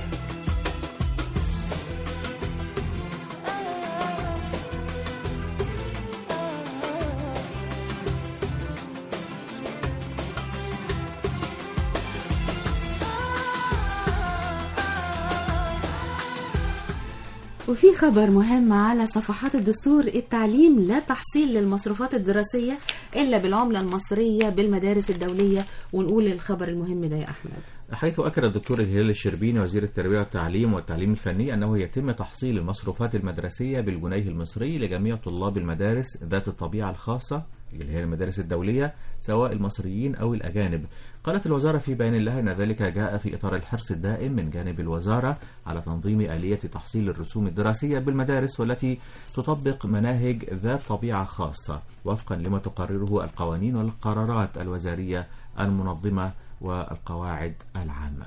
وفي خبر مهم على صفحات الدستور التعليم لا تحصيل للمصروفات الدراسية إلا بالعملة المصرية بالمدارس الدولية ونقول الخبر المهم ده يا أحمد حيث أكد الدكتور الهلال الشربيني وزير التربية والتعليم والتعليم الفني أنه يتم تحصيل المصروفات المدرسية بالجنيه المصري لجميع طلاب المدارس ذات الطبيعة الخاصة اللي هي المدارس الدولية سواء المصريين أو الأجانب قالت الوزارة في بيان لها أن ذلك جاء في إطار الحرص الدائم من جانب الوزارة على تنظيم آلية تحصيل الرسوم الدراسية بالمدارس والتي تطبق مناهج ذات طبيعة خاصة وفقا لما تقرره القوانين والقرارات الوزارية المنظمة والقواعد العامة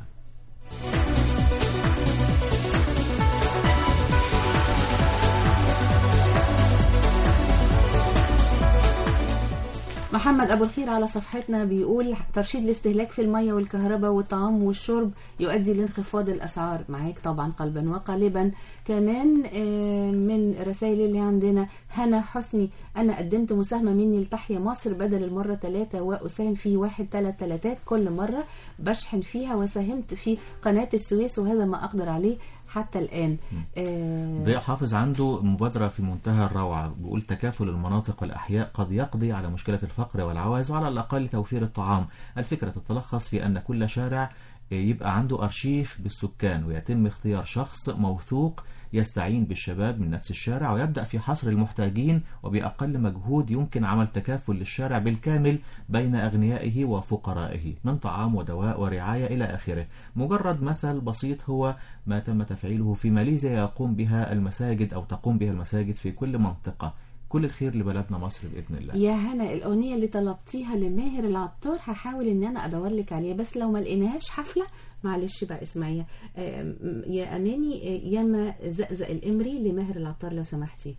محمد ابو الخير على صفحتنا بيقول ترشيد الاستهلاك في الميه والكهرباء والطعام والشرب يؤدي لانخفاض الاسعار معاك طبعا قلبا وقالبا كمان آه، من رسائل اللي عندنا هنا حسني انا قدمت مساهمه مني لتحيا مصر بدل المره ثلاثه واساهم في واحد ثلاث ثلاثات كل مره بشحن فيها وساهمت في قناه السويس وهذا ما اقدر عليه حتى الان آه، ضياء حافظ عنده مبادرة في منتهى الروعة بيقول تكافل المناطق والأحياء قد يقضي على مشكلة الفقر والعوز وعلى الأقل توفير الطعام الفكرة تتلخص في أن كل شارع يبقى عنده أرشيف بالسكان ويتم اختيار شخص موثوق يستعين بالشباب من نفس الشارع ويبدأ في حصر المحتاجين وبأقل مجهود يمكن عمل تكافل للشارع بالكامل بين أغنيائه وفقرائه من طعام ودواء ورعاية إلى آخره مجرد مثل بسيط هو ما تم تفعيله في ماليزيا يقوم بها المساجد أو تقوم بها المساجد في كل منطقة كل الخير لبلدنا مصر بإذن الله يا هنا الأغنية اللي طلبتيها لماهر العطار هحاول إن أنا أدور لك عليها بس لو ما لقيناهاش حفلة معلش بقى اسمعيها آم، يا أماني آه، ياما زقزق الإمري لماهر العطار لو سمحتي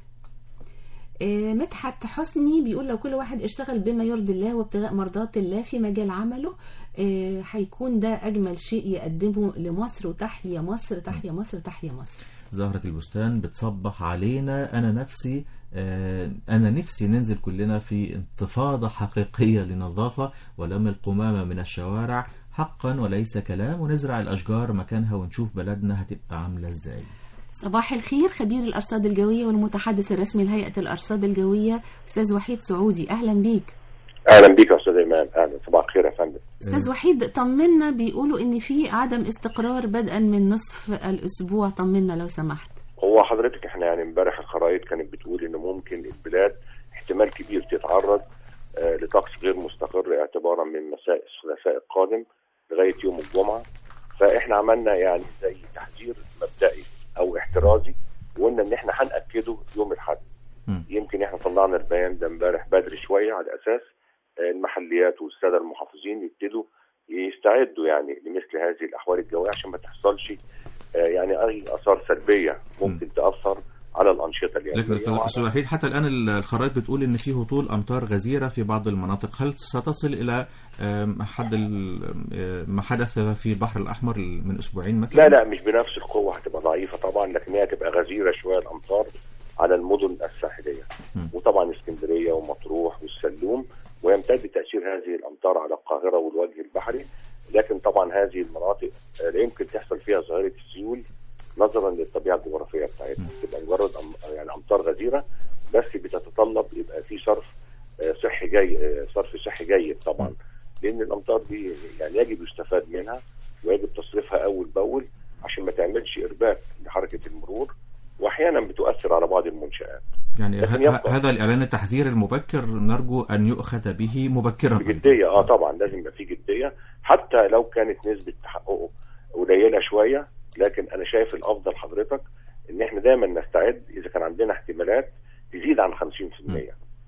آه، مدحت حسني بيقول لو كل واحد اشتغل بما يرضي الله وابتغاء مرضات الله في مجال عمله آه، هيكون ده أجمل شيء يقدمه لمصر وتحيا مصر تحيا مصر تحيا مصر زهرة البستان بتصبح علينا أنا نفسي آه، أنا نفسي ننزل كلنا في انتفاضة حقيقية لنظافة ولم القمامة من الشوارع حقا وليس كلام ونزرع الأشجار مكانها ونشوف بلدنا هتبقى عاملة إزاي صباح الخير خبير الأرصاد الجوية والمتحدث الرسمي لهيئة الأرصاد الجوية أستاذ وحيد سعودي أهلا بيك اهلا بيك يا استاذ ايمان اهلا صباح الخير يا فندم أستاذ وحيد طمنا بيقولوا إن في عدم استقرار بدءا من نصف الأسبوع طمنا لو سمحت هو حضرتك احنا يعني امبارح الخرائط كانت بتقول ان ممكن البلاد احتمال كبير تتعرض آه لطقس غير مستقر اعتبارا من مساء الثلاثاء القادم لغايه يوم الجمعه فاحنا عملنا يعني زي تحذير مبدئي او احترازي وقلنا ان احنا هناكده يوم الاحد يمكن احنا طلعنا البيان ده امبارح بدري شويه على اساس آه، المحليات والساده المحافظين يبتدوا يستعدوا يعني لمثل هذه الاحوال الجويه عشان ما تحصلش آه، يعني اي اثار سلبيه ممكن تاثر على الانشطه اليوميه لكن أستاذ وحيد حتى الآن ال- الخرائط بتقول إن في هطول أمطار غزيرة في بعض المناطق هل ستصل إلى آم، حد ال- آم، ما حدث في البحر الأحمر من أسبوعين مثلا لا لا مش بنفس القوه هتبقى ضعيفه طبعا لكن هي هتبقى غزيره شويه الامطار على المدن الساحليه وطبعا اسكندريه ومطروح والسلوم ويمتد تاثير هذه الامطار على القاهره والوجه البحري لكن طبعا هذه المناطق آه، لا يمكن تحصل فيها ظاهره السيول نظرا للطبيعه الجغرافيه بتاعتها تبقى مجرد أم يعني امطار غزيره بس بتتطلب يبقى في صرف آه، صحي جاي آه، صرف صحي جيد طبعا لان الامطار دي يعني يجب يستفاد منها ويجب تصريفها اول باول عشان ما تعملش ارباك لحركه المرور واحيانا بتؤثر على بعض المنشات يعني لكن ه- يبقى- هذا الإعلان التحذير المبكر نرجو أن يؤخذ به مبكرا بجديه اه طبعا لازم يبقى في جديه حتى لو كانت نسبه تحققه قليله شويه لكن انا شايف الافضل حضرتك ان احنا دايما نستعد اذا كان عندنا احتمالات تزيد عن 50%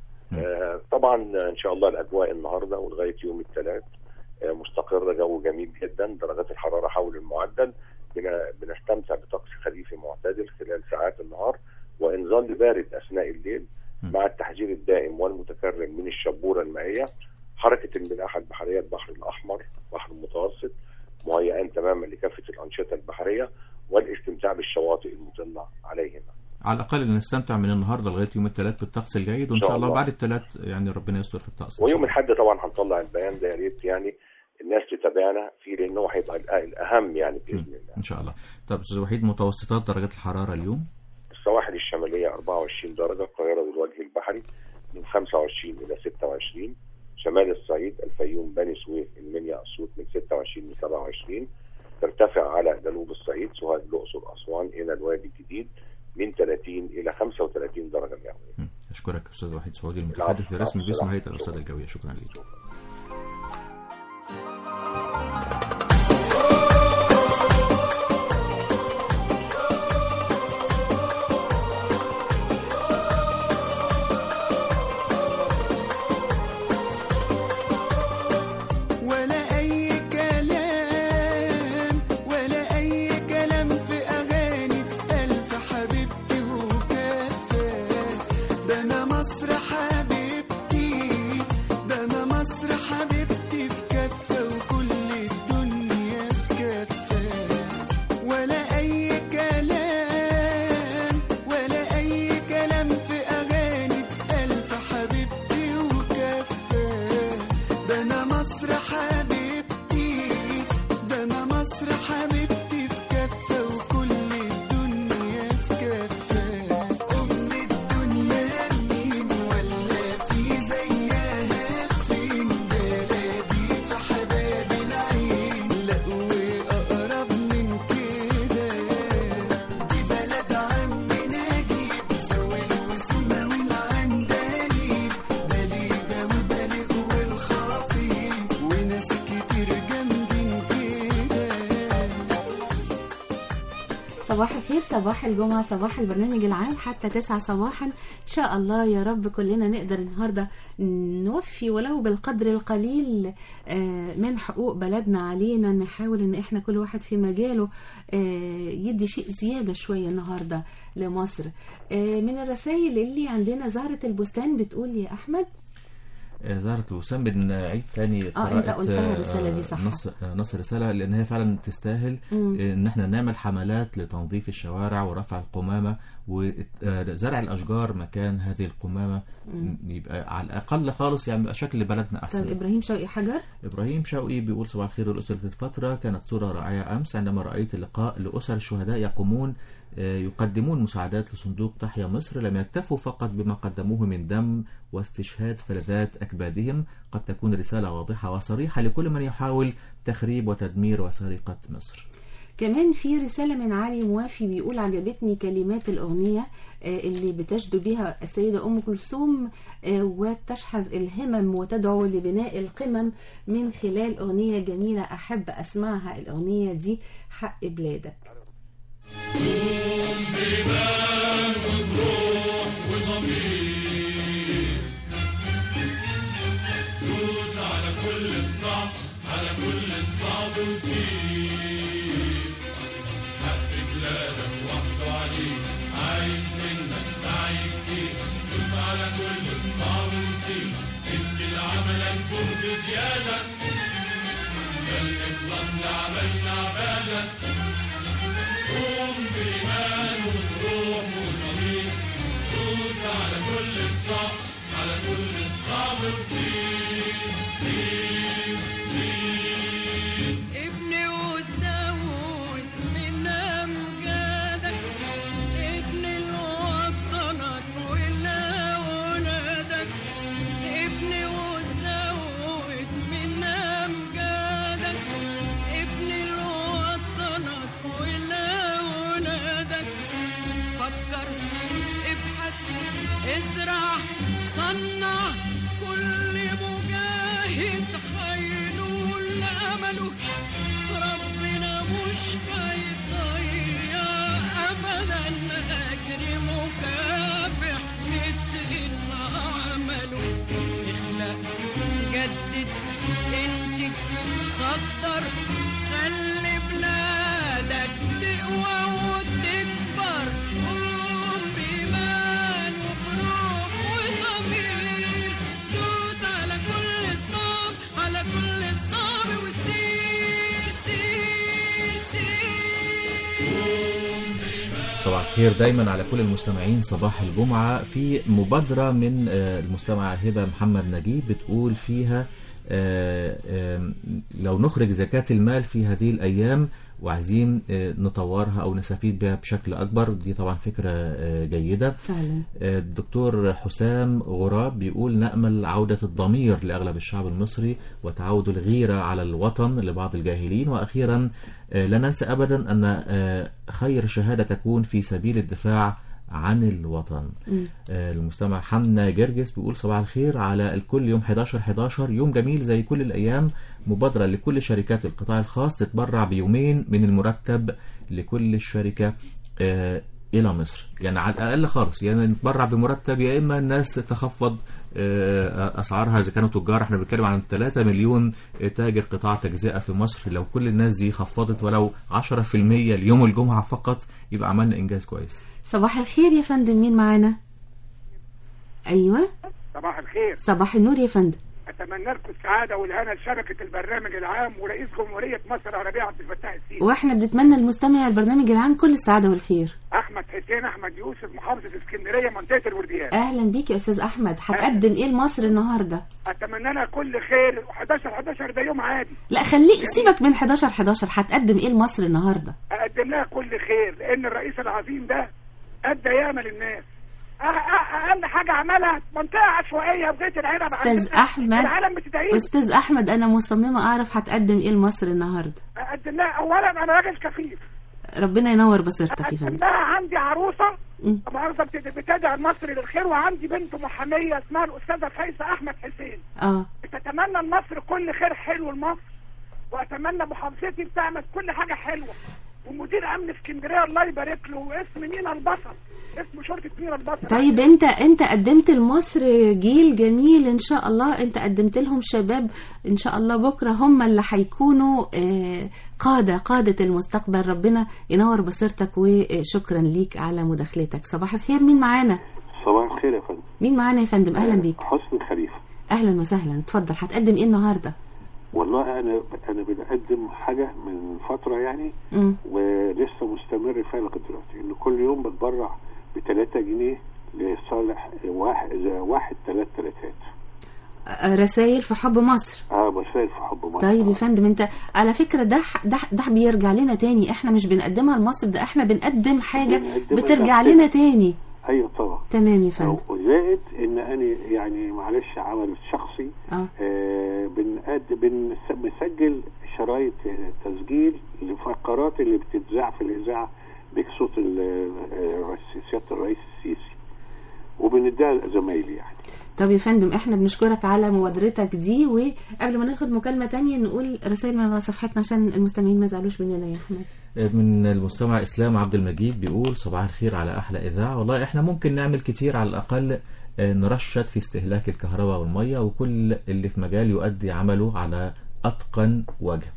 آه طبعا ان شاء الله الاجواء النهارده ولغايه يوم الثلاث آه مستقره جو جميل جدا درجات الحراره حول المعدل بن- بنستمتع بطقس خريفي معتدل خلال ساعات النهار وان ظل بارد اثناء الليل مع التحذير الدائم والمتكرر من الشبوره المائيه حركه الملاحه البحريه البحر الاحمر البحر المتوسط مهيئان تماما لكافه الانشطه البحريه والاستمتاع بالشواطئ المطله عليهما على الأقل نستمتع من النهاردة لغاية يوم الثلاث بالطقس الجيد وإن إن شاء شاء الله الله. بعد الثلاث يعني ربنا يستر في الطقس ويوم الاحد طبعا هنطلع البيان ده يا ريت يعني الناس تتابعنا فيه لانه هو هيبقى الأ- الاهم يعني باذن الله إن شاء الله طب أستاذ وحيد متوسطات درجات الحرارة اليوم السواحل الشماليه 24 درجه القاهره والوجه البحري من 25 الى 26 شمال الصعيد الفيوم بني سويف المنيا اسيوط من 26 ل 27 ترتفع على جنوب الصعيد سوهاج الاقصر اسوان الى الوادي الجديد من 30 الى 35 درجه مئويه اشكرك استاذ وحيد سعودي المتحدث الرسمي باسم هيئه الارصاد الجويه شكرا لك ولا أي كلام ولا أي كلام في أغاني ألف حبيبتي وكفى ده أنا مصر حبيبتي ده أنا مصر حبيبتي في كفة وكل الدنيا في كفة ولا أي كلام ولا أي كلام في أغاني ألف حبيبتي وكفى ده أنا مصر حبيبتي ده أنا مصر حبيبتي في كفة وكل الدنيا في كفة أم الدنيا مين ولا في زيها فين بلدي في حباب العين لا وأقرب من كده دي بلد عمي نجيب سويل وسما والعندليب بليدة وبالغ والخطيب وناس كتير جامدين كده صباح الخير صباح الجمعة صباح البرنامج العام حتى تسعة صباحا إن شاء الله يا رب كلنا نقدر النهاردة نوفي ولو بالقدر القليل آه، من حقوق بلدنا علينا نحاول ان احنا كل واحد في مجاله آه، يدي شيء زيادة شوية النهاردة لمصر آه، من الرسائل اللي عندنا زهرة البستان بتقول يا أحمد آه، زهرة وسام بنعيد تاني آه، أنت قراءة قلتها آه، الرسالة دي صح. نص آه، نص الرسالة لأن هي فعلا تستاهل مم. آه، إن احنا نعمل حملات لتنظيف الشوارع ورفع القمامة وزرع الأشجار مكان هذه القمامة مم. يبقى على الأقل خالص يعني يبقى شكل بلدنا أحسن طيب إبراهيم شوقي حجر إبراهيم شوقي بيقول صباح الخير لأسرة الفترة كانت صورة رائعة أمس عندما رأيت لقاء لأسر الشهداء يقومون آه، يقدمون مساعدات لصندوق تحيا مصر لم يكتفوا فقط بما قدموه من دم واستشهاد فلذات أكبادهم قد تكون رسالة واضحة وصريحة لكل من يحاول تخريب وتدمير وسرقة مصر كمان في رسالة من علي موافي بيقول عجبتني كلمات الأغنية آه، اللي بتجدو بها السيدة أم كلثوم آه، وتشحذ الهمم وتدعو لبناء القمم من خلال أغنية جميلة أحب أسمعها الأغنية دي حق بلادك بإيمان وبروح وضمير دوس على كل الصعب على كل الصعب وسير حق بلادك وحده عليك عايز منك سعي كتير دوس على كل الصعب وسير ادي لعملك جهد زيادة ده الإخلاص لعملنا عبادك قوم بإيمان وبروح وضمير دوس على كل الصعب على كل الصعب وسير سير سير ابني وتزود من أمجادك ابني لوطنك ولأولادك ابني وتزود من أمجادك ابني لوطنك ولأولادك فكر ابحث ازرع صنع كل مجاهد هينول امله ربنا مش هيضيع ابدا اجر مكافح متقن عمله اخلق جدد انتج صدر خلي بلادك تقوى وتكبر قوم بإيمان وبروح وضمير دوس على كل الصعب على كل الصعب وسير سير سير صباح الخير دايما على كل المستمعين صباح الجمعة في مبادرة من آه، المستمعة هبة محمد نجيب بتقول فيها آه، آم، لو نخرج زكاة المال في هذه الأيام وعايزين آه، نطورها او نستفيد بها بشكل اكبر دي طبعا فكره آه، جيده فعلا آه، الدكتور حسام غراب بيقول نأمل عودة الضمير لأغلب الشعب المصري وتعود الغيرة على الوطن لبعض الجاهلين وأخيرا آه، لا ننسى أبدا أن آه، خير شهادة تكون في سبيل الدفاع عن الوطن مم. آه، المستمع حمنا جرجس بيقول صباح الخير على الكل يوم 11 11 يوم جميل زي كل الأيام مبادرة لكل شركات القطاع الخاص تتبرع بيومين من المرتب لكل الشركة آه، إلى مصر يعني على الأقل خالص يعني نتبرع بمرتب يا إما الناس تخفض آه، أسعارها إذا كانوا تجار احنا بنتكلم عن 3 مليون تاجر قطاع تجزئة في مصر لو كل الناس دي خفضت ولو 10% ليوم الجمعة فقط يبقى عملنا إنجاز كويس صباح الخير يا فندم مين معانا ايوه صباح الخير صباح النور يا فندم اتمنى لكم السعاده والهنا لشبكه البرنامج العام ورئيس جمهوريه مصر العربيه عبد الفتاح السيسي واحنا بنتمنى لمستمع البرنامج العام كل السعاده والخير احمد حسين احمد يوسف محافظه اسكندريه منطقه الورديان اهلا بيك يا استاذ احمد هتقدم ايه لمصر النهارده اتمنى لها كل خير و11 11 ده يوم عادي لا خليك سيبك من 11 11 هتقدم ايه لمصر النهارده اقدم لها كل خير لان الرئيس العظيم ده ادى ياما للناس أ- أ- اقل حاجه عملها منطقه عشوائيه في بيت العنب استاذ عندنا. احمد العالم بتدعيه استاذ احمد انا مصممه اعرف هتقدم ايه لمصر النهارده اقدم لها اولا انا راجل كفيف ربنا ينور بصيرتك يا اقدم فندم لها عندي عروسه مم. مؤاخذه بت- بتدعي مصر للخير وعندي بنت محاميه اسمها الاستاذه فايزه احمد حسين اه بتتمنى لمصر كل خير حلو لمصر واتمنى محافظتي بتعمل كل حاجه حلوه ومدير امن اسكندريه الله يبارك له واسم مينا البصر اسم شرطه مينا البصر طيب انت انت قدمت لمصر جيل جميل ان شاء الله انت قدمت لهم شباب ان شاء الله بكره هم اللي هيكونوا آه، قاده قاده المستقبل ربنا ينور بصيرتك وشكرا ليك على مداخلتك صباح الخير مين معانا صباح الخير يا فندم مين معانا يا فندم اهلا بيك حسن خليفة اهلا وسهلا اتفضل هتقدم ايه النهارده والله انا انا بنقدم حاجة من فترة يعني مم. ولسه مستمر فيها لغاية دلوقتي ان كل يوم بتبرع ب 3 جنيه لصالح واحد واحد ثلاث ثلاثات رسائل في حب مصر اه وسائل في حب مصر طيب يا فندم انت على فكره ده ده ده بيرجع لنا تاني احنا مش بنقدمها لمصر ده احنا بنقدم حاجه بنقدمها بترجع لنفسنا. لنا تاني ايوه طبعا تمام يا فندم وزائد ان انا يعني معلش عمل شخصي اه آه بنقد بنس- بنسجل شرايط آه، تسجيل لفقرات اللي بتتذاع في الاذاعه بصوت ال- آه، الرئيس- سياده الرئيس السيسي وبنديها لزمايلي يعني طب يا فندم احنا بنشكرك على مبادرتك دي وقبل ما ناخد مكالمه تانية نقول رسائل من على صفحتنا عشان المستمعين ما يزعلوش مننا يا احمد من المستمع اسلام عبد المجيد بيقول صباح الخير على احلى اذاعه والله احنا ممكن نعمل كتير على الاقل آه، نرشد في استهلاك الكهرباء والميه وكل اللي في مجال يؤدي عمله على اتقن وجه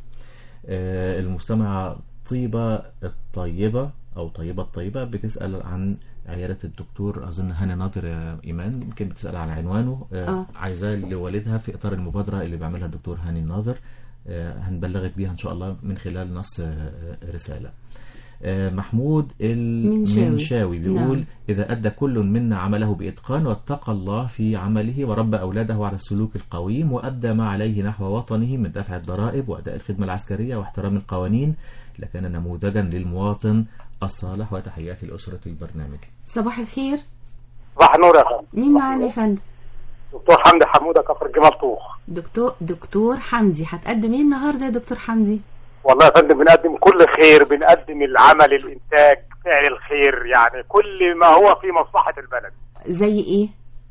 آه، المستمعه طيبه الطيبه او طيبه الطيبه بتسال عن عيادة الدكتور أظن هاني ناظر يا إيمان يمكن بتسأل عن عنوانه آه، آه. عايزاه لوالدها في إطار المبادرة اللي بيعملها الدكتور هاني الناظر آه، هنبلغك بيها إن شاء الله من خلال نص آه، رسالة آه، محمود منشاوي. المنشاوي بيقول نعم. إذا أدى كل منا عمله بإتقان واتقى الله في عمله وربى أولاده على السلوك القويم وأدى ما عليه نحو وطنه من دفع الضرائب وأداء الخدمة العسكرية واحترام القوانين لكان نموذجا للمواطن الصالح وتحياتي لأسرة البرنامج صباح الخير صباح النور يا فندم مين معانا يا فندم دكتور حمدي حموده كفر جمال طوخ دكتور دكتور حمدي هتقدم ايه النهارده يا دكتور حمدي والله يا فندم بنقدم كل خير بنقدم العمل الانتاج فعل الخير يعني كل ما هو في مصلحه البلد زي ايه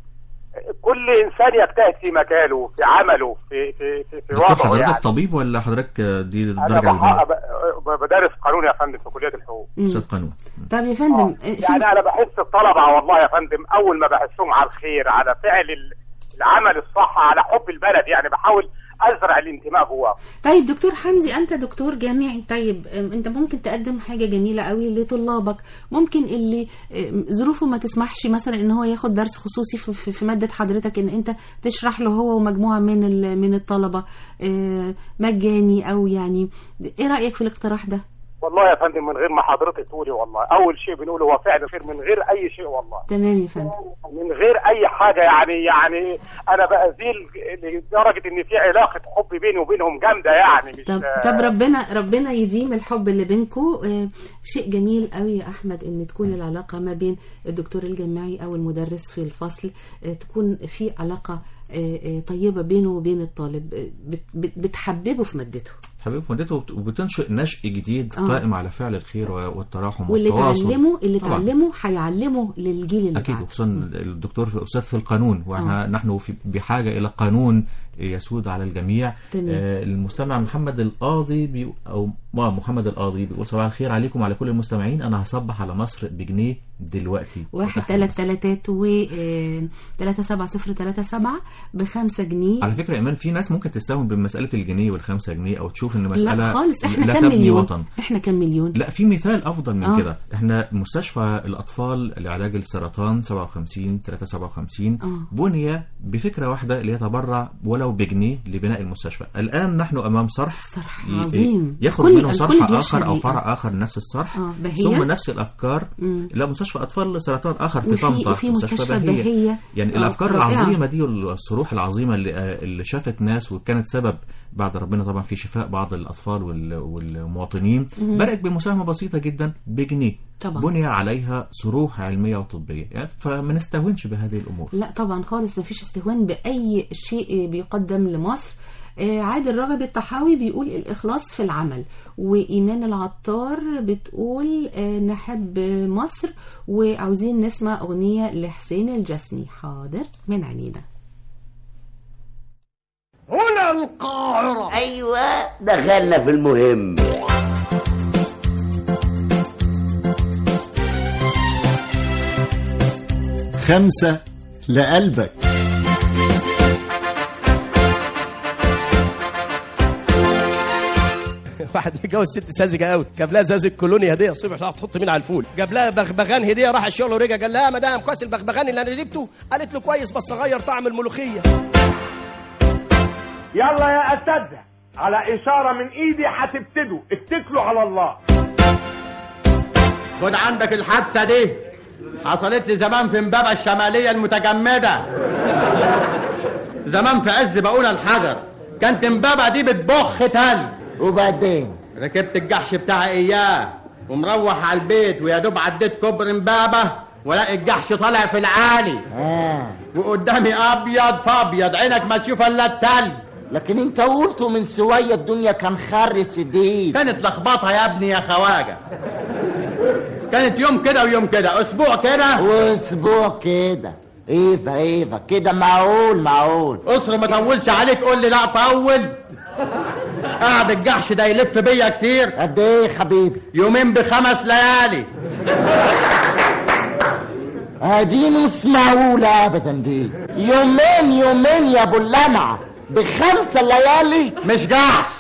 كل انسان يجتهد في مجاله في عمله في في في, في دكتور وضعه حضرتك يعني طبيب ولا حضرتك آه، دي انا الدرجة بحقق الأولى ب- بدرس قانون يا فندم في كليه الحقوق مم. أستاذ قانون طب يا فندم آه، في- يعني انا بحس الطلبه والله يا فندم اول ما بحسهم على الخير على فعل ال- العمل الصح على حب البلد يعني بحاول ازرع الانتماء جواه طيب دكتور حمدي انت دكتور جامعي طيب أم، انت ممكن تقدم حاجه جميله قوي لطلابك ممكن اللي أم، ظروفه ما تسمحش مثلا ان هو ياخد درس خصوصي في, في, في ماده حضرتك ان انت تشرح له هو ومجموعه من ال- من الطلبه آه، مجاني او يعني ايه رايك في الاقتراح ده والله يا فندم من غير ما حضرتك تقولي والله اول شيء بنقوله هو فعل خير من غير اي شيء والله تمام يا فندم من غير اي حاجه يعني يعني انا بأزيل لدرجه ان في علاقه حب بيني وبينهم جامده يعني مش طب طب ربنا ربنا يديم الحب اللي بينكم شيء جميل قوي يا احمد ان تكون العلاقه ما بين الدكتور الجامعي او المدرس في الفصل آه، تكون في علاقه آه، آه، طيبه بينه وبين الطالب آه، بت- بت- بتحببه في مادته حبيب فندته وبت- وبتنشئ نشء جديد آه. قائم على فعل الخير و- والتراحم واللي والتواصل تعلمه اللي طبعاً. تعلمه هيعلمه للجيل اللي اكيد بعده وخصوصا الدكتور في استاذ في القانون واحنا آه. نحن في بحاجه الى قانون يسود على الجميع تمام. آه المستمع محمد القاضي بي او ما محمد القاضي بيقول صباح الخير عليكم وعلى كل المستمعين انا هصبح على مصر بجنيه دلوقتي واحد تلات تلاتات و آه، تلاتة سبعة صفر تلاتة سبعة بخمسة جنيه على فكره يا ايمان في ناس ممكن تستهون بمساله الجنيه والخمسة جنيه او تشوف ان مساله لا خالص احنا لا كام تبني مليون وطن احنا كام مليون لا في مثال افضل من آه. كده احنا مستشفى الاطفال لعلاج السرطان 57 357 آه. بني بفكره واحده ليتبرع ولو بجنيه لبناء المستشفى الان نحن امام صرح صرح ي- عظيم. يخرج الكل- منه صرح الكل اخر بيشهد او ليه. فرع اخر نفس الصرح آه، بهية. ثم نفس الافكار مم. لا مستشفى اطفال سرطان اخر في وفي- طنطا وفي مستشفى بهية. بهية. يعني آه، الافكار رائعة. العظيمه دي والصروح العظيمه اللي, آه، اللي شافت ناس وكانت سبب بعد ربنا طبعا في شفاء بعض الاطفال وال- والمواطنين مم. بدات بمساهمه بسيطه جدا بجنيه طبعا. بني عليها صروح علميه وطبيه يعني فما نستهونش بهذه الامور لا طبعا خالص مفيش استهوان بأي شيء بيقدم لمصر آه، عادل رغب الطحاوي بيقول الإخلاص في العمل وإيمان العطار بتقول آه، نحب مصر وعاوزين نسمع أغنية لحسين الجسمي حاضر من عينينا هنا القاهرة أيوة دخلنا في المهم خمسة لقلبك واحد متجوز ست ساذجه قوي جاب لها زازة كولوني هديه الصبح راح تحط مين على الفول جاب لها بغبغان هديه راح الشغل ورجع قال لها يا مدام كويس البغبغان اللي انا جبته قالت له كويس بس غير طعم الملوخيه يلا يا اساتذه على اشاره من ايدي هتبتدوا اتكلوا على الله خد عندك الحادثة دي حصلت لي زمان في امبابة الشمالية المتجمدة زمان في عز بقول الحجر كانت امبابة دي بتبخ تلج وبعدين ركبت الجحش بتاعي اياه ومروح على البيت ويا دوب عديت كوبري امبابة ولاقي الجحش طالع في العالي آه. وقدامي ابيض فابيض عينك ما تشوف الا التلج لكن انت قلته من شويه الدنيا كان خر سديد كانت لخبطه يا ابني يا خواجه كانت يوم كده ويوم كده اسبوع كده واسبوع كده ايفا ايفا كده معقول معقول اسر ما طولش عليك قول لي لا طول قعد الجحش ده يلف بيا كتير قد ايه يا حبيبي يومين بخمس ليالي دي مش معقولة ابدا دي يومين يومين يا ابو اللمعة بخمسة ليالي مش جحش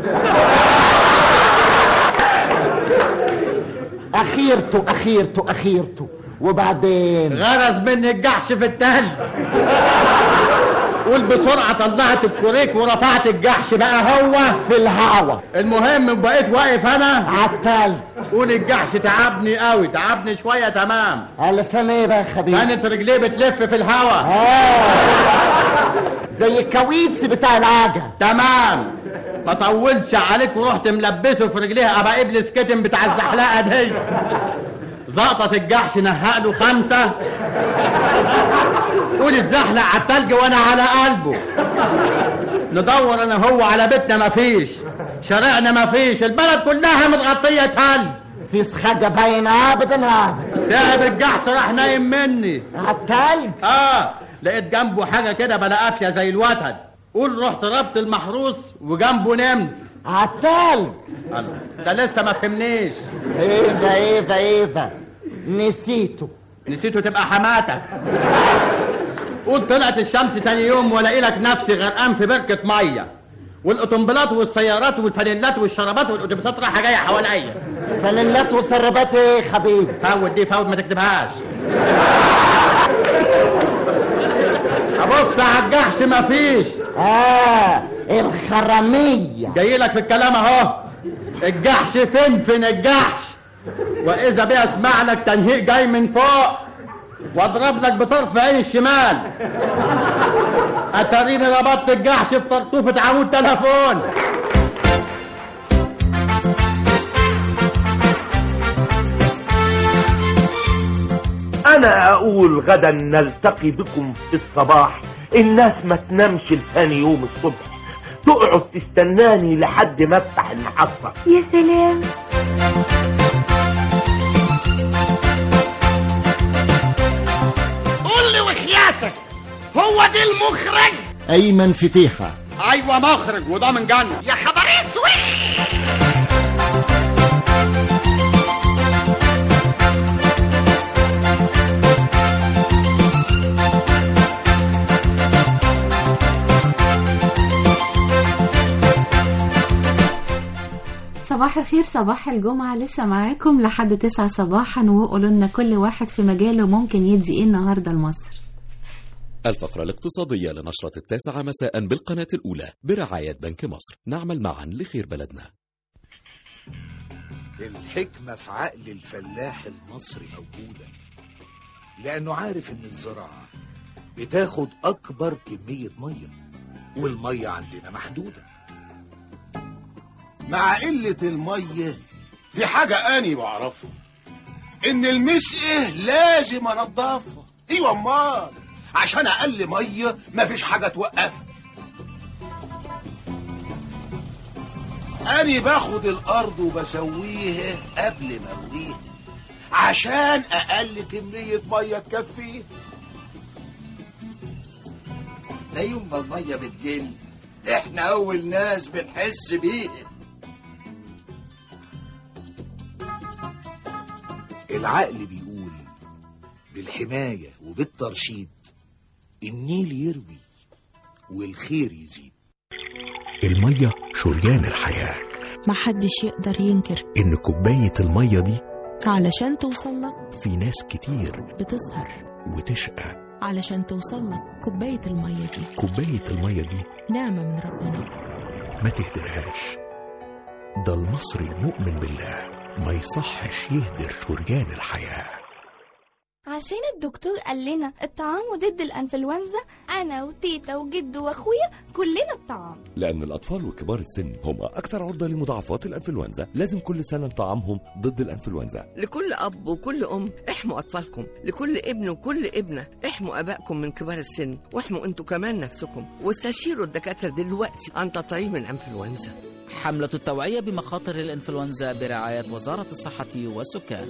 اخيرته اخيرته اخيرته وبعدين غرز مني الجحش في التل قول بسرعة طلعت الكوريك ورفعت الجحش بقى هو في الهوا المهم بقيت واقف انا عالتل قول الجحش تعبني قوي تعبني شوية تمام علشان ايه بقى يا حبيبي كانت رجليه بتلف في الهوا زي الكاويتس بتاع العجل تمام ما طولش عليك ورحت ملبسه في رجليها ابقى ابلس كتم بتاع الزحلقه دي زقطت الجحش نهق له خمسه قول اتزحلق على التلج وانا على قلبه ندور انا هو على بيتنا مفيش شارعنا مفيش البلد كلها متغطيه تلج فيش حاجه باينه ابدا ابدا تعب الجحش راح نايم مني عالتلج اه لقيت جنبه حاجه كده بلا قافيه زي الوتد قول رحت ربط المحروس وجنبه نمت عالتلج الله ده لسه ما فهمنيش ايفا ايفا ايفا نسيته نسيته تبقى حماتك قول طلعت الشمس تاني يوم والاقي لك نفسي غرقان في بركه ميه والاوتومبيلات والسيارات والفانيلات والشرابات والاتوبيسات رايحه جايه حواليا فانيلات وسربات ايه يا حبيبي فوت دي فوت ما تكتبهاش ابص على الجحش مفيش اه الخرميه جاي لك في الكلام اهو الجحش فين فين الجحش واذا بي اسمع لك تنهيق جاي من فوق واضرب لك بطرف عين الشمال اتاريني ربطت الجحش في طرطوفة عمود تليفون انا اقول غدا نلتقي بكم في الصباح الناس ما تنامش لثاني يوم الصبح تقعد تستناني لحد ما افتح المحطة يا سلام قول لي وخياتك هو دي المخرج أيمن فتيحة ايوه مخرج وده من جنة يا خبر اسود صباح الخير صباح الجمعة لسه معاكم لحد تسعة صباحا وقولوا لنا كل واحد في مجاله ممكن يدي ايه النهاردة لمصر الفقرة الاقتصادية لنشرة التاسعة مساء بالقناة الأولى برعاية بنك مصر نعمل معا لخير بلدنا الحكمة في عقل الفلاح المصري موجودة لأنه عارف إن الزراعة بتاخد أكبر كمية مية والمية عندنا محدودة مع قلة المية في حاجة أني بعرفها إن المسقة لازم أنضفها أيوة أمال عشان أقل مية مفيش حاجة توقفها أني باخد الأرض وبسويها قبل ما أرويها عشان أقل كمية مية تكفيها ده يوم ما المية بتقل احنا اول ناس بنحس بيها العقل بيقول بالحماية وبالترشيد النيل يروي والخير يزيد المية شريان الحياة محدش يقدر ينكر إن كوباية المية دي علشان توصلك في ناس كتير بتسهر وتشقى علشان توصلك كوباية المية دي كوباية المية دي نعمة من ربنا ما تهدرهاش ده المصري المؤمن بالله ما يصحش يهدر شريان الحياة عشان الدكتور قال لنا الطعام ضد الانفلونزا انا وتيتا وجد واخويا كلنا الطعام لأن الأطفال وكبار السن هم أكثر عرضة لمضاعفات الأنفلونزا لازم كل سنة نطعمهم ضد الأنفلونزا لكل أب وكل أم احموا أطفالكم لكل ابن وكل ابنة احموا أبائكم من كبار السن واحموا أنتوا كمان نفسكم واستشيروا الدكاترة دلوقتي عن تطعيم الأنفلونزا حملة التوعية بمخاطر الإنفلونزا برعاية وزارة الصحة والسكان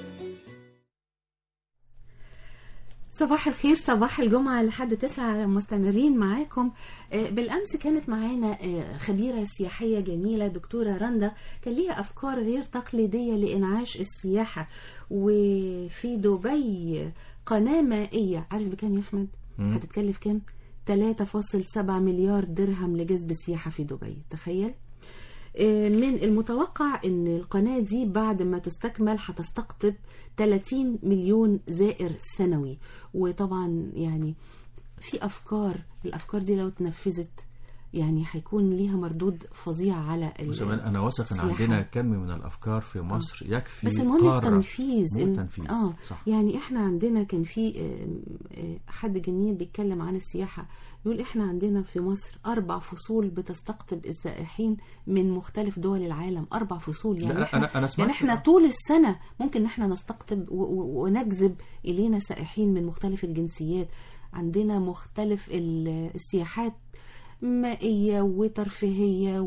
صباح الخير صباح الجمعة لحد تسعة مستمرين معاكم آه، بالأمس كانت معانا آه، خبيرة سياحية جميلة دكتورة رندا كان ليها أفكار غير تقليدية لإنعاش السياحة وفي دبي قناة مائية عارف بكام يا أحمد؟ مم. هتتكلف كام؟ 3.7 مليار درهم لجذب السياحة في دبي تخيل؟ آه، من المتوقع ان القناة دي بعد ما تستكمل هتستقطب 30 مليون زائر سنوي وطبعا يعني في افكار الافكار دي لو اتنفذت يعني هيكون ليها مردود فظيع على ال- وزمان انا واثق ان السياحة. عندنا كم من الافكار في مصر يكفي بس المهم قارة. التنفيذ مو إن- التنفيذ اه صح يعني احنا عندنا كان في آم، آه، حد جميل بيتكلم عن السياحه يقول احنا عندنا في مصر اربع فصول بتستقطب السائحين من مختلف دول العالم اربع فصول يعني لا، احنا أنا- أنا سمعت- يعني احنا طول السنه ممكن ان احنا نستقطب و- و- ونجذب الينا سائحين من مختلف الجنسيات عندنا مختلف ال- السياحات مائية وترفيهية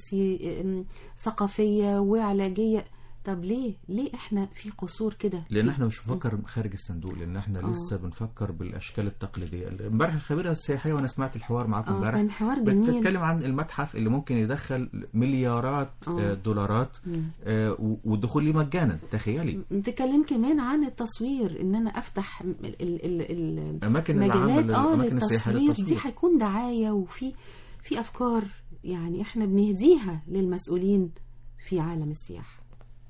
وثقافية وعلاجية طب ليه ليه احنا في قصور كده لان احنا مش بنفكر خارج الصندوق لان احنا آه. لسه بنفكر بالاشكال التقليديه امبارح الخبيره السياحيه وانا سمعت الحوار معاكم آه، امبارح كان حوار جميل. بتتكلم عن المتحف اللي ممكن يدخل مليارات آه. آه، دولارات مم. آه، و- والدخول ليه مجانا تخيلي بتتكلم كمان عن التصوير ان انا افتح ال ال ال ال أماكن العامة مجالات اه للأماكن السياحية للتصوير دي للتصوير. هيكون دعاية وفي في افكار يعني احنا بنهديها للمسؤولين في عالم السياحة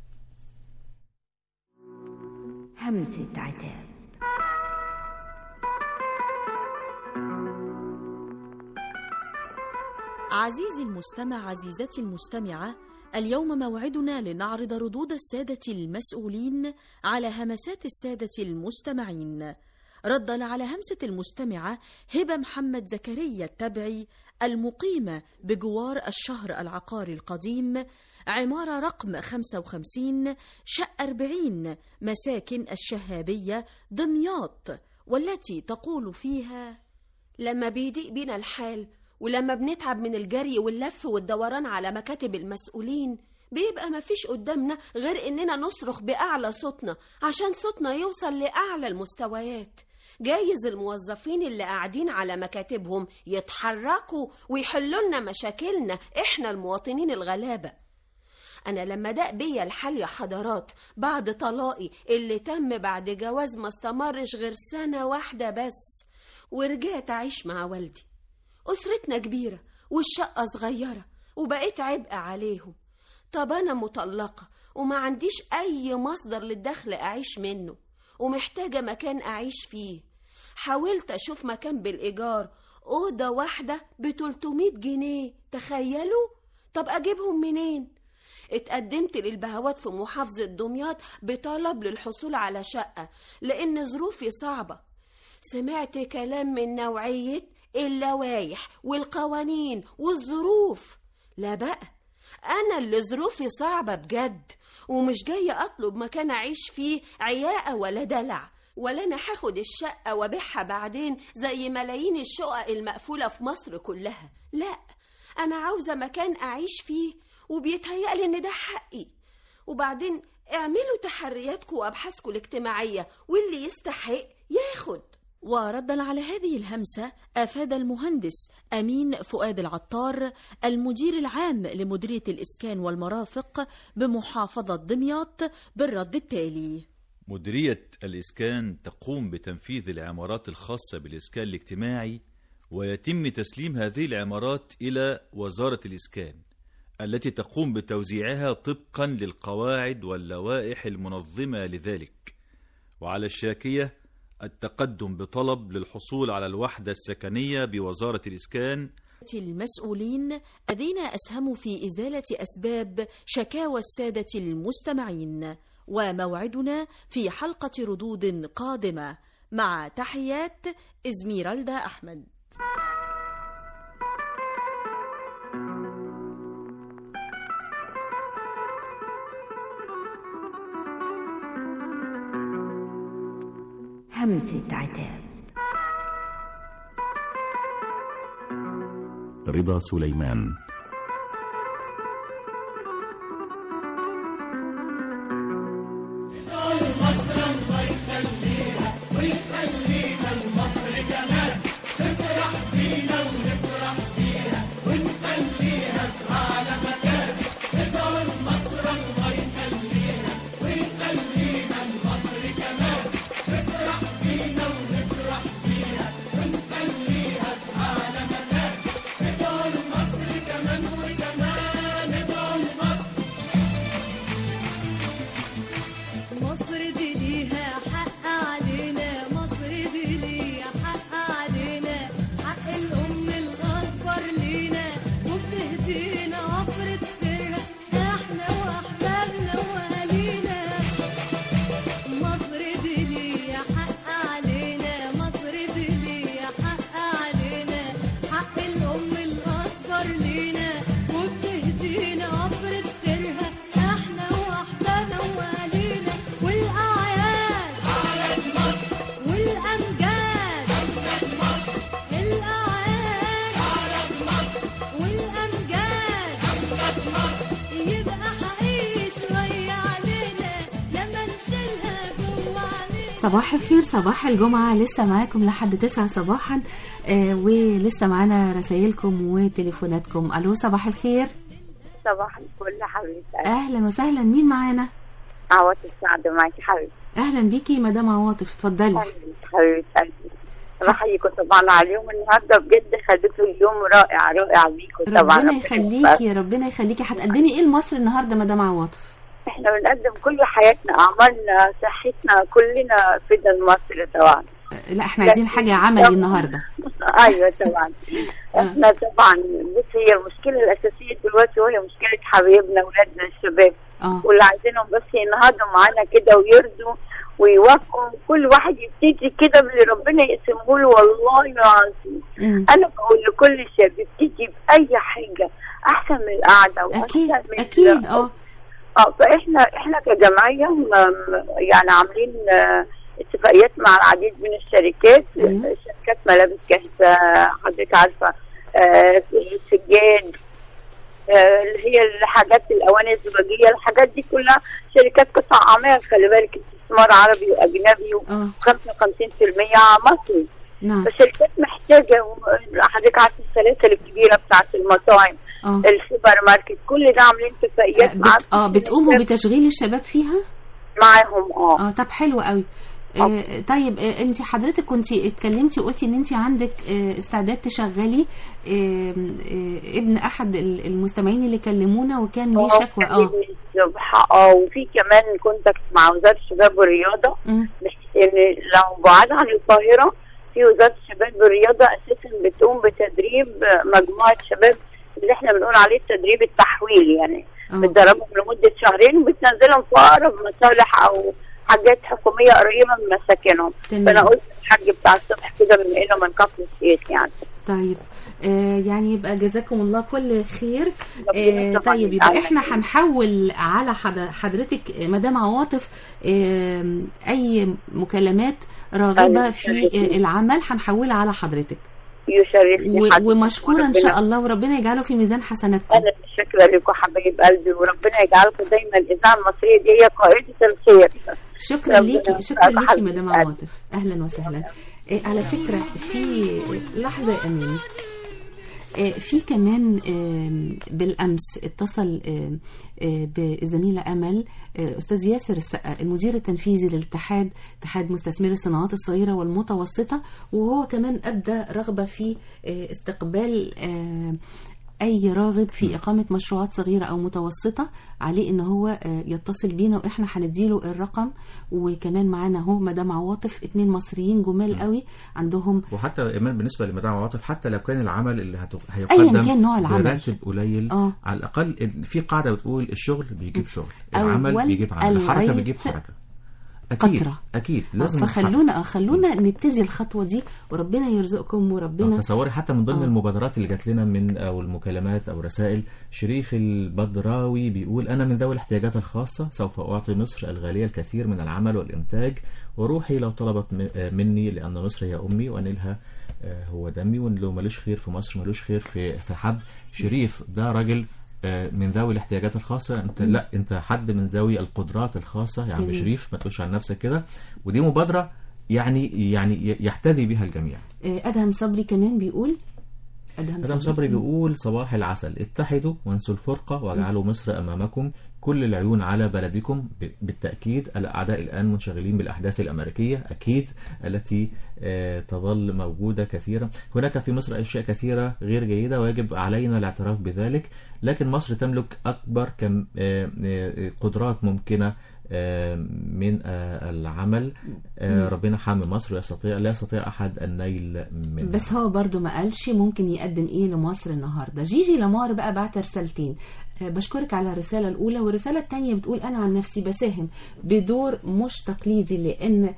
همسة عتاب عزيزي المستمع عزيزتي المستمعة اليوم موعدنا لنعرض ردود السادة المسؤولين على همسات السادة المستمعين ردا على همسة المستمعة هبة محمد زكريا التبعي المقيمة بجوار الشهر العقاري القديم عمارة رقم 55 شقة 40 مساكن الشهابية دمياط والتي تقول فيها لما بيضيق بينا الحال ولما بنتعب من الجري واللف والدوران على مكاتب المسؤولين بيبقى مفيش قدامنا غير إننا نصرخ بأعلى صوتنا عشان صوتنا يوصل لأعلى المستويات جايز الموظفين اللي قاعدين على مكاتبهم يتحركوا ويحلوا لنا مشاكلنا إحنا المواطنين الغلابة أنا لما داق بيا الحال يا حضرات بعد طلاقي اللي تم بعد جواز ما استمرش غير سنة واحدة بس ورجعت أعيش مع والدي أسرتنا كبيرة والشقة صغيرة وبقيت عبء عليهم طب أنا مطلقة وما عنديش أي مصدر للدخل أعيش منه ومحتاجة مكان أعيش فيه حاولت أشوف مكان بالإيجار أوضة واحدة ب 300 جنيه تخيلوا طب أجيبهم منين؟ اتقدمت للبهوات في محافظة دمياط بطلب للحصول على شقة لأن ظروفي صعبة سمعت كلام من نوعية اللوايح والقوانين والظروف لا بقى أنا اللي ظروفي صعبة بجد ومش جاية أطلب مكان أعيش فيه عياقة ولا دلع ولا أنا هاخد الشقة وأبيعها بعدين زي ملايين الشقق المقفولة في مصر كلها لا أنا عاوزة مكان أعيش فيه وبيتهيألي إن ده حقي وبعدين اعملوا تحرياتكم وأبحاثكم الاجتماعية واللي يستحق ياخد وردا على هذه الهمسة أفاد المهندس أمين فؤاد العطار المدير العام لمديرية الإسكان والمرافق بمحافظة دمياط بالرد التالي مديرية الإسكان تقوم بتنفيذ العمارات الخاصة بالإسكان الاجتماعي ويتم تسليم هذه العمارات إلى وزارة الإسكان التي تقوم بتوزيعها طبقا للقواعد واللوائح المنظمة لذلك وعلى الشاكية التقدم بطلب للحصول على الوحدة السكنية بوزارة الإسكان المسؤولين الذين أسهموا في إزالة أسباب شكاوى السادة المستمعين وموعدنا في حلقة ردود قادمة مع تحيات إزميرالدا أحمد همسة عتاب رضا سليمان مصر الله يخليها ويخلينا لمصر كمان تفرح بينا ونفرح بيها ونخليها في أعلى مكان تزعل مصر الله يخليها ويخلينا لمصر كمان تفرح بينا ونفرح بيها ونخليها في أعلى مكان تزعل مصر كمان وكمان ادعوا لمصر مصر دي ليها حق علينا مصر دي ليها حق علينا حق الأم الأكبر لينا وبتهدينا عبر سرها احنا وأحبابنا وأهالينا مصر دي ليها حق علينا مصر دي ليها حق علينا حق الأم الأكبر لينا وبتهدينا عبر سرها احنا وأحبابنا وأهالينا والأعياد والأمجاد الأعياد والأمجاد يبقى حقيقي شوية علينا لما نشيلها جوا علينا صباح الخير صباح الجمعة لسه معاكم لحد تسعة صباحا آه ولسه معانا رسائلكم وتليفوناتكم ألو صباح الخير صباح الفل حبيبتي أهلا وسهلا مين معانا عواطف السعد معاكي حبيبتي أهلا بيكي مدام عواطف اتفضلي حبيبة قلبي بحييكم طبعا على اليوم النهارده بجد خدتوا اليوم رائع رائع بيكم طبعا ربنا يخليكي ربنا يخليكي هتقدمي ايه لمصر النهارده مدام عواطف احنا بنقدم كل حياتنا اعمالنا صحتنا كلنا فدا لمصر طبعا لا احنا عايزين حاجه عملي النهارده ايوه طبعا احنا طبعا بص هي المشكله الاساسيه دلوقتي وهي مشكله حبايبنا اولادنا الشباب اه واللي عايزينهم بس ينهضوا معانا كده ويرضوا ويوافقوا كل واحد يبتدي كده باللي ربنا يقسمه له والله العظيم انا بقول لكل شاب يبتدي باي حاجه احسن من القعده واحسن اكيد من اكيد اه اه فاحنا احنا كجمعيه م- م- يعني عاملين آه، اتفاقيات مع العديد من الشركات شركات ملابس جاهزه حضرتك عارفه آه، سجاد آه، اللي هي الحاجات الاواني الزجاجيه الحاجات دي كلها شركات قطع اعمال خلي بالك استثمار عربي واجنبي و55% مصري نعم فالشركات محتاجه حضرتك عارفه السلاسل الكبيره بتاعت المطاعم اه السوبر ماركت كل ده عاملين اتفاقيات معاهم اه بتقوموا بتشغيل الشباب فيها معاهم اه اه طب حلو قوي آه طيب آه انت حضرتك كنت اتكلمتي وقلتي ان انت عندك آه استعداد تشغلي آه آه ابن احد ال- المستمعين اللي كلمونا وكان ليه اه شكوى اه الصبح اه وفي كمان كونتاكت مع وزاره الشباب والرياضه مم. بحيث ان لو بعاد عن القاهره في وزاره الشباب والرياضه اساسا بتقوم بتدريب مجموعه شباب اللي احنا بنقول عليه التدريب التحويلي يعني بتدربهم لمده شهرين وبتنزلهم في اقرب مصالح او حاجات حكوميه قريبه من مساكنهم تمام. فانا قلت الحاج بتاع الصبح كده من هنا من كفر الشيخ يعني طيب آه يعني يبقى جزاكم الله كل خير آه طبعاً طيب يبقى يبقى احنا هنحول على حد- حضرتك آه، مدام عواطف آه اي مكالمات راغبة أيوة، في يشرفني. آه، العمل هنحولها على حضرتك يشرفني و- حضرتك. ومشكورة ان وربنا- شاء الله وربنا يجعله في ميزان حسناتكم انا شاكره لكم حبايب قلبي وربنا يجعلكم دايما الاذاعه المصريه دي هي قائده الخير شكرا ربنا ليكي شكرا يوفقك ليكي حبيبة مدام قلبي. عواطف اهلا وسهلا آه، على فكره في لحظه يا امين آه، في كمان آه، بالامس اتصل آه، آه، بالزميله امل آه، استاذ ياسر السقا المدير التنفيذي للاتحاد اتحاد مستثمري الصناعات الصغيره والمتوسطه وهو كمان ابدى رغبه في آه، استقبال آه، اي راغب في اقامه مشروعات صغيره او متوسطه عليه ان هو آه، يتصل بينا واحنا هنديله الرقم وكمان معانا اهو مدام عواطف اتنين مصريين جمال قوي عندهم وحتى ايمان بالنسبه لمدام عواطف حتى لو كان العمل اللي هت- هيقدم أياً كان نوع العمل. براتب قليل آه. على الاقل في قاعده بتقول الشغل بيجيب شغل أول العمل بيجيب عمل الحركه الغيث بيجيب حركه اكيد قطرة. اكيد آه، لازم نتحرك. فخلونا آه، خلونا نبتدي الخطوه دي وربنا يرزقكم وربنا آه، تصوري حتى من ضمن آه. المبادرات اللي جات لنا من او المكالمات او رسائل شريف البدراوي بيقول انا من ذوي الاحتياجات الخاصه سوف اعطي مصر الغاليه الكثير من العمل والانتاج وروحي لو طلبت م- آه، مني لان مصر هي امي وانيلها آه، هو دمي وان لو ملوش خير في مصر ملوش خير في في حد شريف ده راجل آه، من ذوي الاحتياجات الخاصة انت مم. لا انت حد من ذوي القدرات الخاصة يا عم جميل. شريف ما تقولش عن نفسك كده ودي مبادرة يعني يعني يحتذي بها الجميع آه، ادهم صبري كمان بيقول ادهم ادم صبري بيقول صباح العسل اتحدوا وانسوا الفرقة واجعلوا مصر أمامكم كل العيون على بلدكم ب- بالتأكيد الأعداء الآن منشغلين بالأحداث الأمريكية أكيد التي آه، تظل موجودة كثيرا هناك في مصر أشياء كثيرة غير جيدة ويجب علينا الاعتراف بذلك لكن مصر تملك أكبر كم آه، آه، قدرات ممكنة آه، من آه، العمل آه، مم. ربنا حامي مصر ويستطيع لا يستطيع أحد النيل منها بس هو برضو ما قالش ممكن يقدم ايه لمصر النهارده جيجي لامار بقى بعت رسالتين آه، بشكرك على الرسالة الأولى والرسالة الثانية بتقول أنا عن نفسي بساهم بدور مش تقليدي لأن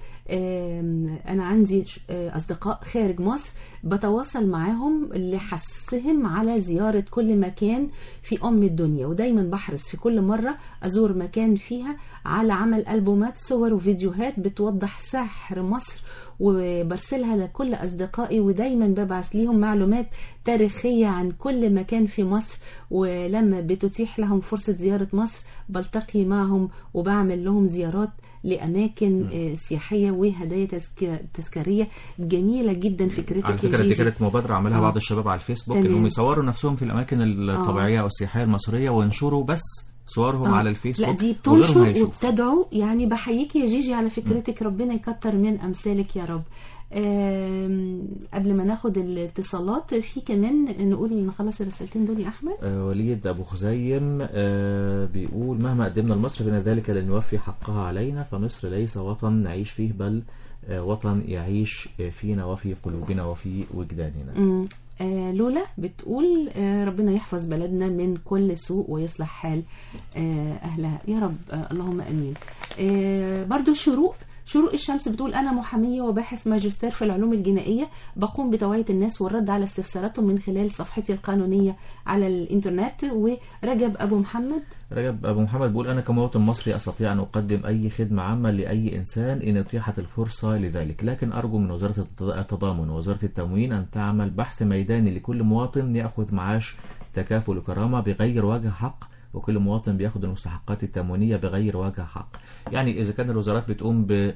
آم، أنا عندي ش- آه، أصدقاء خارج مصر بتواصل معاهم لحثهم على زيارة كل مكان في أم الدنيا ودايما بحرص في كل مرة أزور مكان فيها على عمل ألبومات صور وفيديوهات بتوضح سحر مصر وبرسلها لكل أصدقائي ودايما ببعث ليهم معلومات تاريخية عن كل مكان في مصر ولما بتتيح لهم فرصة زيارة مصر بلتقي معهم وبعمل لهم زيارات لأماكن آه، سياحية وهدايا تذك- تذكارية جميلة جدا فكرتك على يا فكرة دي جيجي. كانت مبادرة عملها آه. بعض الشباب على الفيسبوك تمام. انهم يصوروا نفسهم في الاماكن الطبيعية او السياحية المصرية وينشروا بس صورهم آه. على الفيسبوك لا دي وغيرهم بتنشر هيشوف. وبتدعو يعني بحييك يا جيجي على فكرتك ربنا يكتر من امثالك يا رب آم، قبل ما ناخد الاتصالات في كمان نقول نخلص الرسالتين دول يا احمد آه، وليد أبو خزيم آه، بيقول مهما قدمنا لمصر فإن ذلك لن يوفي حقها علينا فمصر ليس وطن نعيش فيه بل آه، وطن يعيش آه، فينا وفي قلوبنا وفي وجداننا مم. آه لولا بتقول آه ربنا يحفظ بلدنا من كل سوء ويصلح حال آه أهلها يا رب آه اللهم أمين آه برضو شروق شروق الشمس بتقول أنا محامية وباحث ماجستير في العلوم الجنائية بقوم بتوعية الناس والرد على استفساراتهم من خلال صفحتي القانونية على الإنترنت ورجب أبو محمد رجب أبو محمد بيقول أنا كمواطن مصري أستطيع أن أقدم أي خدمة عامة لأي إنسان إن أتيحت الفرصة لذلك لكن أرجو من وزارة التض- التضامن ووزارة التموين أن تعمل بحث ميداني لكل مواطن يأخذ معاش تكافل وكرامة بغير وجه حق وكل مواطن بياخد المستحقات التموينية بغير وجه حق يعني إذا كان الوزارات بتقوم ب-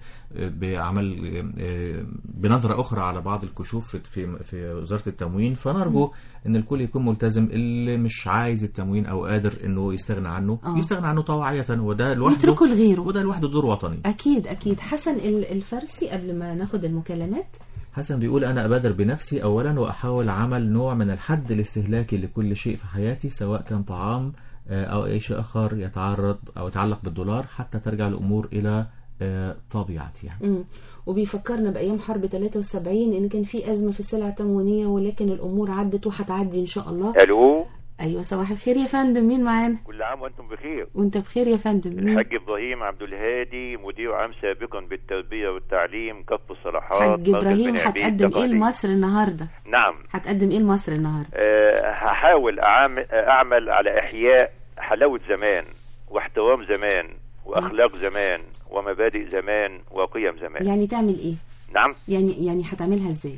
بعمل آه، بنظرة أخرى على بعض الكشوف في- في في وزارة التموين فنرجو ان الكل يكون ملتزم اللي مش عايز التموين او قادر انه يستغنى عنه آه. يستغنى عنه طوعية وده لوحده يتركه لغيره وده لوحده دور وطني أكيد أكيد حسن ال- الفارسي قبل ما ناخد المكالمات حسن بيقول أنا أبادر بنفسي أولا وأحاول عمل نوع من الحد الاستهلاكي لكل شيء في حياتي سواء كان طعام آه، أو أي شيء آخر يتعرض أو يتعلق بالدولار حتى ترجع الأمور إلى آه، طبيعتها مم. وبيفكرنا بأيام حرب 73 إن كان في أزمة في السلع التموينية ولكن الأمور عدت وهتعدي إن شاء الله الو أيوة صباح الخير يا فندم مين معانا كل عام وانتم بخير وأنت بخير يا فندم مين؟ الحاج ابراهيم عبد الهادي مدير عام سابقا بالتربيه والتعليم كف الصلاحات حاج مركز إبراهيم بني عبيد هتقدم إيه تقاليد. لمصر النهاردة نعم هتقدم إيه لمصر النهاردة أه هحاول أعمل, اعمل على احياء حلاوه زمان واحترام زمان واخلاق زمان ومبادئ زمان وقيم زمان يعني تعمل إيه نعم يعني يعني هتعملها إزاي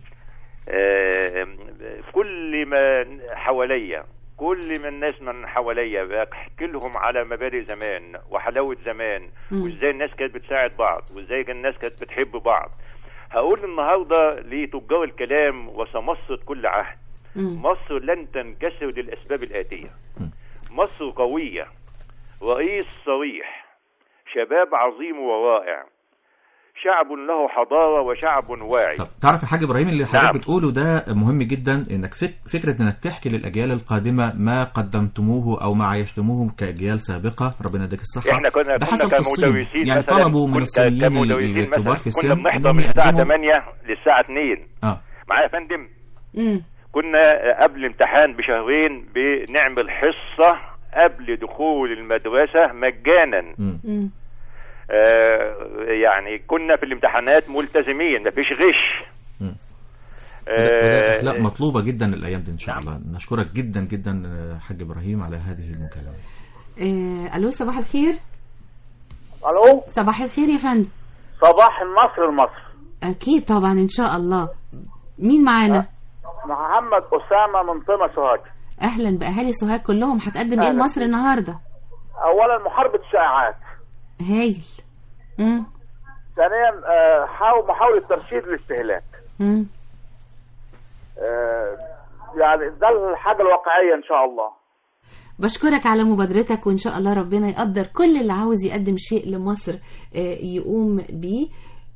آه، في كل ما حواليا كل من الناس من حواليا بحكي لهم على مبادئ زمان وحلاوة زمان مم. وازاي الناس كانت بتساعد بعض وازاي كان الناس كانت بتحب بعض هقول النهارده لتجار الكلام وسمصة كل عهد مصر لن تنكسر للأسباب الآتية مصر قوية رئيس صريح شباب عظيم ورائع شعب له حضارة وشعب واعي تعرف يا حاج ابراهيم اللي حضرتك نعم. بتقوله ده مهم جدا انك فك فكره انك تحكي للاجيال القادمه ما قدمتموه او ما عايشتموه كاجيال سابقه ربنا يديك الصحه احنا كنا ده كنا حصل في الصين كمدرسين يعني مثلا طلبوا من كنت الصينيين كمدرسين الكبار مثلا في السن كنا بنحضر إنهم من الساعة يقدموا- 8 للساعة 2 اه معايا يا فندم مم. كنا قبل الامتحان بشهرين بنعمل حصة قبل دخول المدرسة مجانا مم. آه يعني كنا في الامتحانات ملتزمين مفيش غش وده آه اخلاق مطلوبه جدا الايام دي ان شاء الله نشكرك جدا جدا آه، حاج ابراهيم على هذه المكالمه آه ألو صباح الخير الو صباح الخير يا فندم صباح النصر لمصر أكيد طبعا إن شاء الله مين معانا محمد اسامه من طمع سوهاج أهلا بأهالي سوهاج كلهم هتقدم إيه أهلا لمصر بيك. النهاردة اولا محاربه الشائعات هايل مم. ثانيا آه، حاول محاوله ترشيد الاستهلاك مم. آه، يعني ده الحاجه الواقعيه ان شاء الله بشكرك على مبادرتك وإن شاء الله ربنا يقدر كل اللي عاوز يقدم شيء لمصر آه، يقوم بيه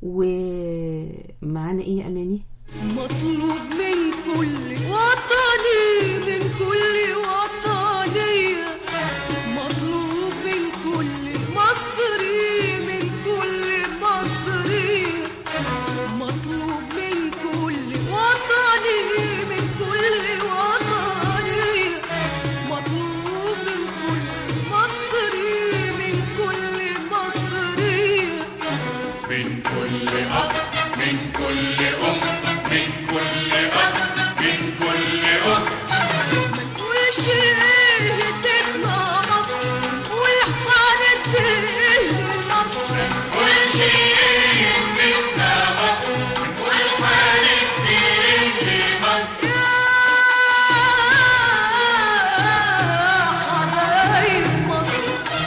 ومعانا إيه يا أماني مطلوب من كل وطني من كل وطنية مطلوب من كل مصري من كل مصري مطلوب من كل وطني من كل وطني مطلوب من كل مصري من كل مصري من كل أب من كل أم من كل أخ من كل أخت وشيه تبقى مصر والحارة مصر كل شيء تبقى مصر والحارة مصر حبايب مصر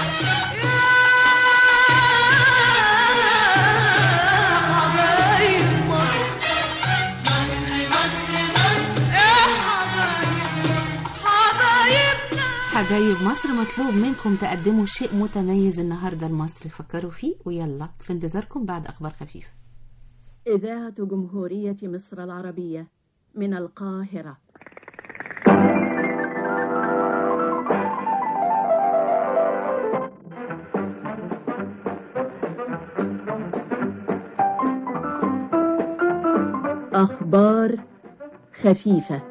حبايب مصر مصر مصر مصر يا حبايب مصر حبايبنا حبايب مصر مطلوب منكم تقدموا شيء متميز النهارده لمصر فكروا فيه ويلا في انتظاركم بعد اخبار خفيفه إذاعة جمهورية مصر العربية من القاهرة أخبار خفيفة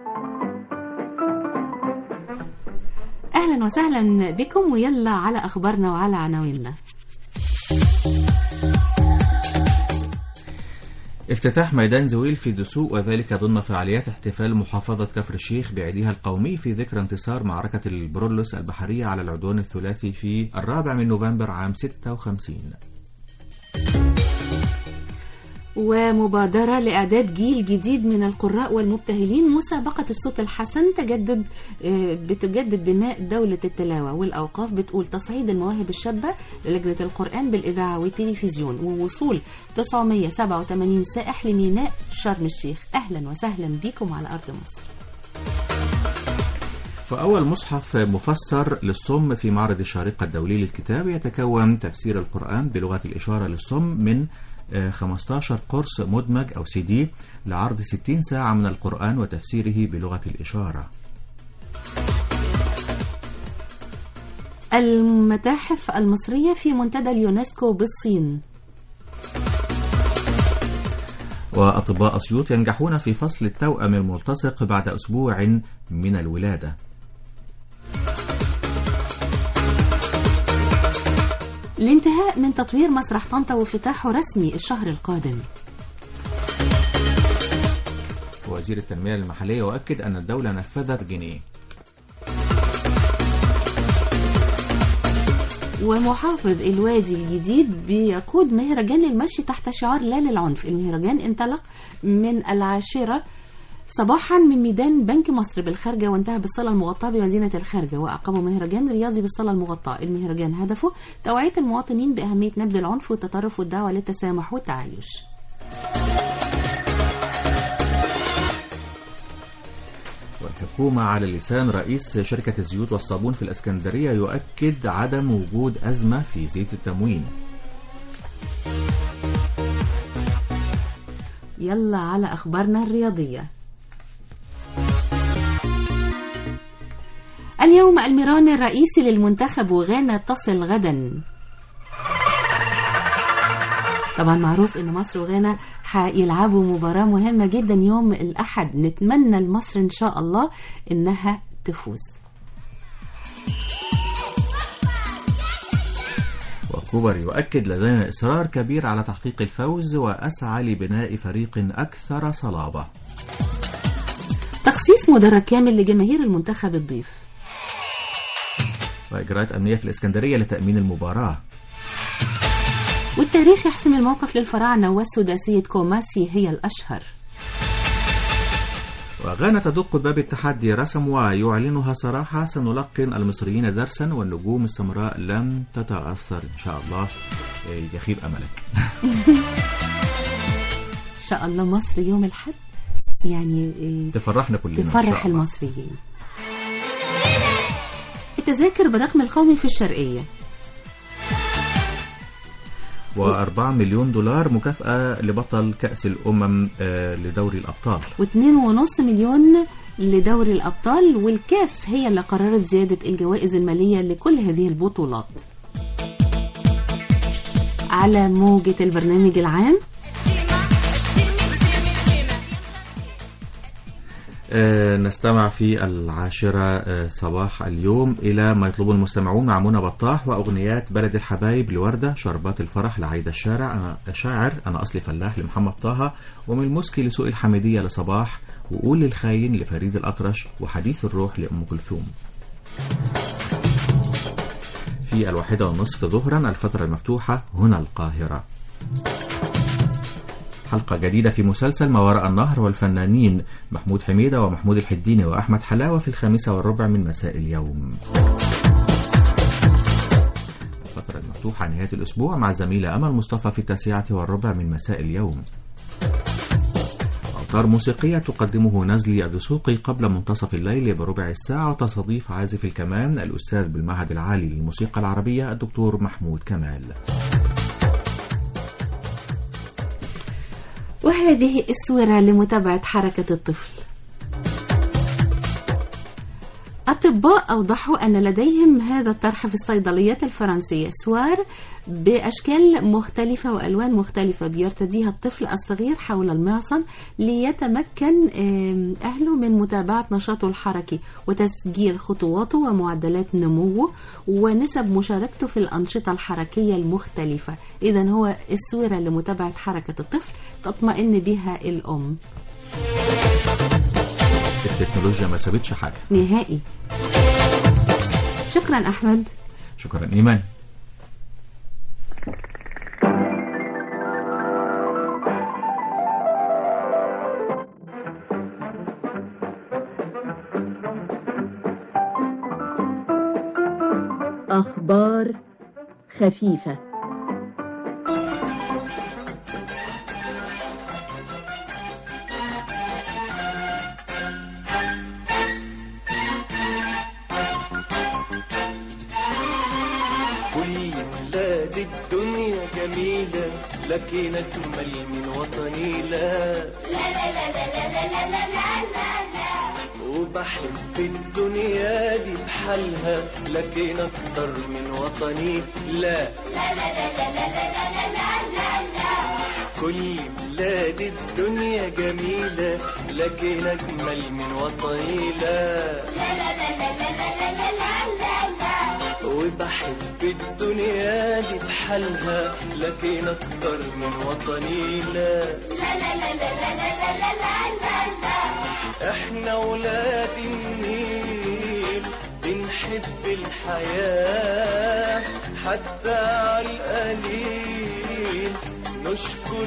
اهلا وسهلا بكم ويلا على اخبارنا وعلى عناويننا افتتاح ميدان زويل في دسوق وذلك ضمن فعاليات احتفال محافظة كفر الشيخ بعيدها القومي في ذكرى انتصار معركة البرولوس البحرية على العدوان الثلاثي في الرابع من نوفمبر عام 56 ومبادرة لإعداد جيل جديد من القراء والمبتهلين مسابقة الصوت الحسن تجدد آه، بتجدد دماء دولة التلاوة والأوقاف بتقول تصعيد المواهب الشابة للجنة القرآن بالإذاعة والتلفزيون ووصول 987 سائح لميناء شرم الشيخ أهلا وسهلا بكم على أرض مصر فأول مصحف مفسر للصم في معرض الشارقة الدولي للكتاب يتكون تفسير القرآن بلغة الإشارة للصم من آه، 15 قرص مدمج أو سي دي لعرض 60 ساعة من القرآن وتفسيره بلغة الإشارة المتاحف المصرية في منتدى اليونسكو بالصين وأطباء أسيوط ينجحون في فصل التوأم الملتصق بعد أسبوع من الولادة الانتهاء من تطوير مسرح طنطا وافتتاحه رسمي الشهر القادم وزير التنمية المحلية يؤكد أن الدولة نفذت جنيه ومحافظ الوادي الجديد بيقود مهرجان المشي تحت شعار لا للعنف المهرجان انطلق من العاشرة صباحا من ميدان بنك مصر بالخارجة وانتهى بالصالة المغطاة بمدينة الخارجة وأعقبه مهرجان رياضي بالصالة المغطاة المهرجان هدفه توعية المواطنين بأهمية نبذ العنف والتطرف والدعوة للتسامح والتعايش والحكومة على لسان رئيس شركة الزيوت والصابون في الإسكندرية يؤكد عدم وجود أزمة في زيت التموين يلا على أخبارنا الرياضية اليوم الميران الرئيسي للمنتخب وغانا تصل غدا طبعا معروف ان مصر وغانا هيلعبوا مباراة مهمة جدا يوم الأحد نتمنى لمصر إن شاء الله إنها تفوز وكوبر يؤكد لدينا إصرار كبير على تحقيق الفوز وأسعى لبناء فريق أكثر صلابة تخصيص مدرج كامل لجماهير المنتخب الضيف وإجراءات أمنية في الإسكندرية لتأمين المباراة والتاريخ يحسم الموقف للفراعنة والسداسية كوماسي هي الأشهر وغانا تدق باب التحدي رسم ويعلنها صراحة سنلقن المصريين درسا والنجوم السمراء لم تتأثر إن شاء الله إيه، يخيب أملك إن شاء الله مصر يوم الحد يعني إيه، تفرحنا كلنا إن شاء تفرح الله. المصريين التذاكر بالرقم القومي في الشرقية وأربعة مليون دولار مكافأة لبطل كأس الأمم آه، لدوري الأبطال واتنين ونص مليون لدوري الأبطال والكاف هي اللي قررت زيادة الجوائز المالية لكل هذه البطولات على موجة البرنامج العام آه، نستمع في العاشرة آه، صباح اليوم إلى ما يطلبه المستمعون مع منى بطاح وأغنيات بلد الحبايب لوردة شربات الفرح لعايدة الشارع أنا شاعر أنا أصلي فلاح لمحمد طه ومن المسكي لسوق الحميدية لصباح وقول للخاين لفريد الأطرش وحديث الروح لأم كلثوم في الواحدة والنصف ظهرا الفترة المفتوحة هنا القاهرة حلقة جديدة في مسلسل ما وراء النهر والفنانين محمود حميدة ومحمود الحديني وأحمد حلاوة في الخامسة والربع من مساء اليوم الفترة المفتوحة نهاية الأسبوع مع زميلة أمل مصطفى في التاسعة والربع من مساء اليوم أوتار موسيقية تقدمه نزلي الدسوقي قبل منتصف الليل بربع الساعة وتستضيف عازف الكمان الأستاذ بالمعهد العالي للموسيقى العربية الدكتور محمود كمال وهذه الصورة لمتابعة حركة الطفل أطباء أوضحوا أن لديهم هذا الطرح في الصيدليات الفرنسية سوار بأشكال مختلفة وألوان مختلفة بيرتديها الطفل الصغير حول المعصم ليتمكن آم، أهله من متابعة نشاطه الحركي وتسجيل خطواته ومعدلات نموه ونسب مشاركته في الأنشطة الحركية المختلفة إذا هو الصورة لمتابعة حركة الطفل تطمئن بها الأم التكنولوجيا ما سابتش حاجة نهائي شكرا أحمد شكرا إيمان أخبار خفيفة كل بلاد الدنيا جميلة لكن أجمل من وطني لا لا لا لا لا لا لا لا لا لا لا لا وبحب الدنيا دي بحالها لكن أكتر من وطني لا لا لا لا لا لا لا لا لا لا لا كل بلاد الدنيا جميلة لكن أجمل من وطني لا لا لا لا لا لا لا لا لا لا وبحب الدنيا دي بحالها لكن أكتر من وطني لا لا لا لا لا لا لا لا لا لا لا احنا ولاد النيل بنحب الحياة حتى على القليل نشكر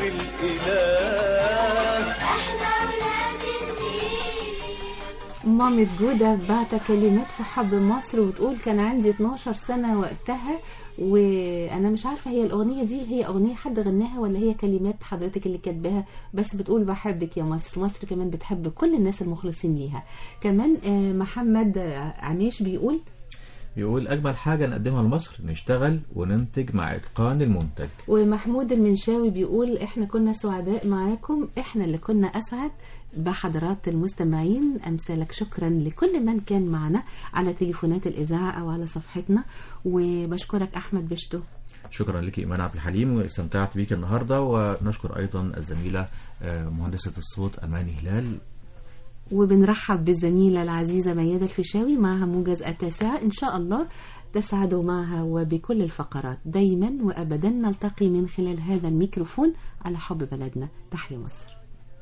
الإله احنا ولاد النيل مامة جودة بعت كلمات في حب مصر وتقول كان عندي 12 سنة وقتها وأنا مش عارفة هي الأغنية دي هي أغنية حد غناها ولا هي كلمات حضرتك اللي كاتباها بس بتقول بحبك يا مصر مصر كمان بتحب كل الناس المخلصين ليها كمان آه، محمد آه، عميش بيقول يقول أجمل حاجة نقدمها لمصر نشتغل وننتج مع إتقان المنتج ومحمود المنشاوي بيقول احنا كنا سعداء معاكم احنا اللي كنا اسعد بحضرات المستمعين امثالك شكرا لكل من كان معنا على تليفونات الاذاعه او على صفحتنا وبشكرك احمد بشتو شكرا لك إيمان عبد الحليم واستمتعت بيك النهاردة ونشكر أيضا الزميلة آه، مهندسة الصوت أماني هلال وبنرحب بالزميله العزيزه ميادة الفيشاوي معها موجز التاسعه ان شاء الله تسعدوا معها وبكل الفقرات دايما وابدا نلتقي من خلال هذا الميكروفون على حب بلدنا تحيا مصر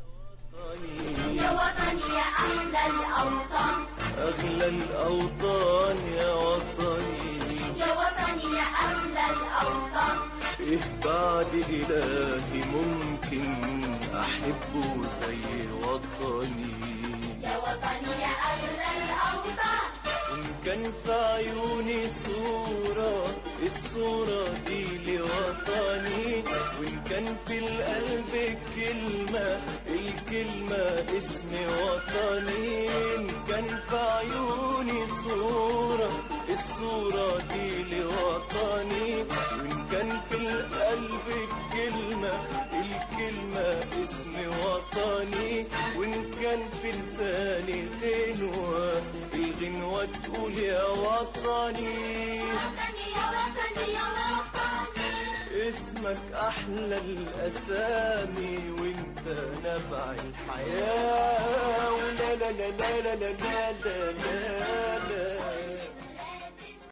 يا وطني يا احلى الاوطان أغلى الأوطان يا وطني يا وطني يا احلى الاوطان إيه بعد إلهي ممكن أحبه زي وطني يا وطني يا اغلى الاوطان إن كان في عيوني صورة الصورة دي لوطني وإن كان في القلب كلمة الكلمة اسم وطني إن كان في عيوني صورة الصورة دي لوطني وإن كان في القلب كلمة الكلمة اسم وطني وإن كان في لساني غنوة الغنوة تقول يا وطني وطني يا وطني يا وطني اسمك أحلى الأسامي وانت نبع الحياة ولا لا لا لا لا لا لا لا لا, لا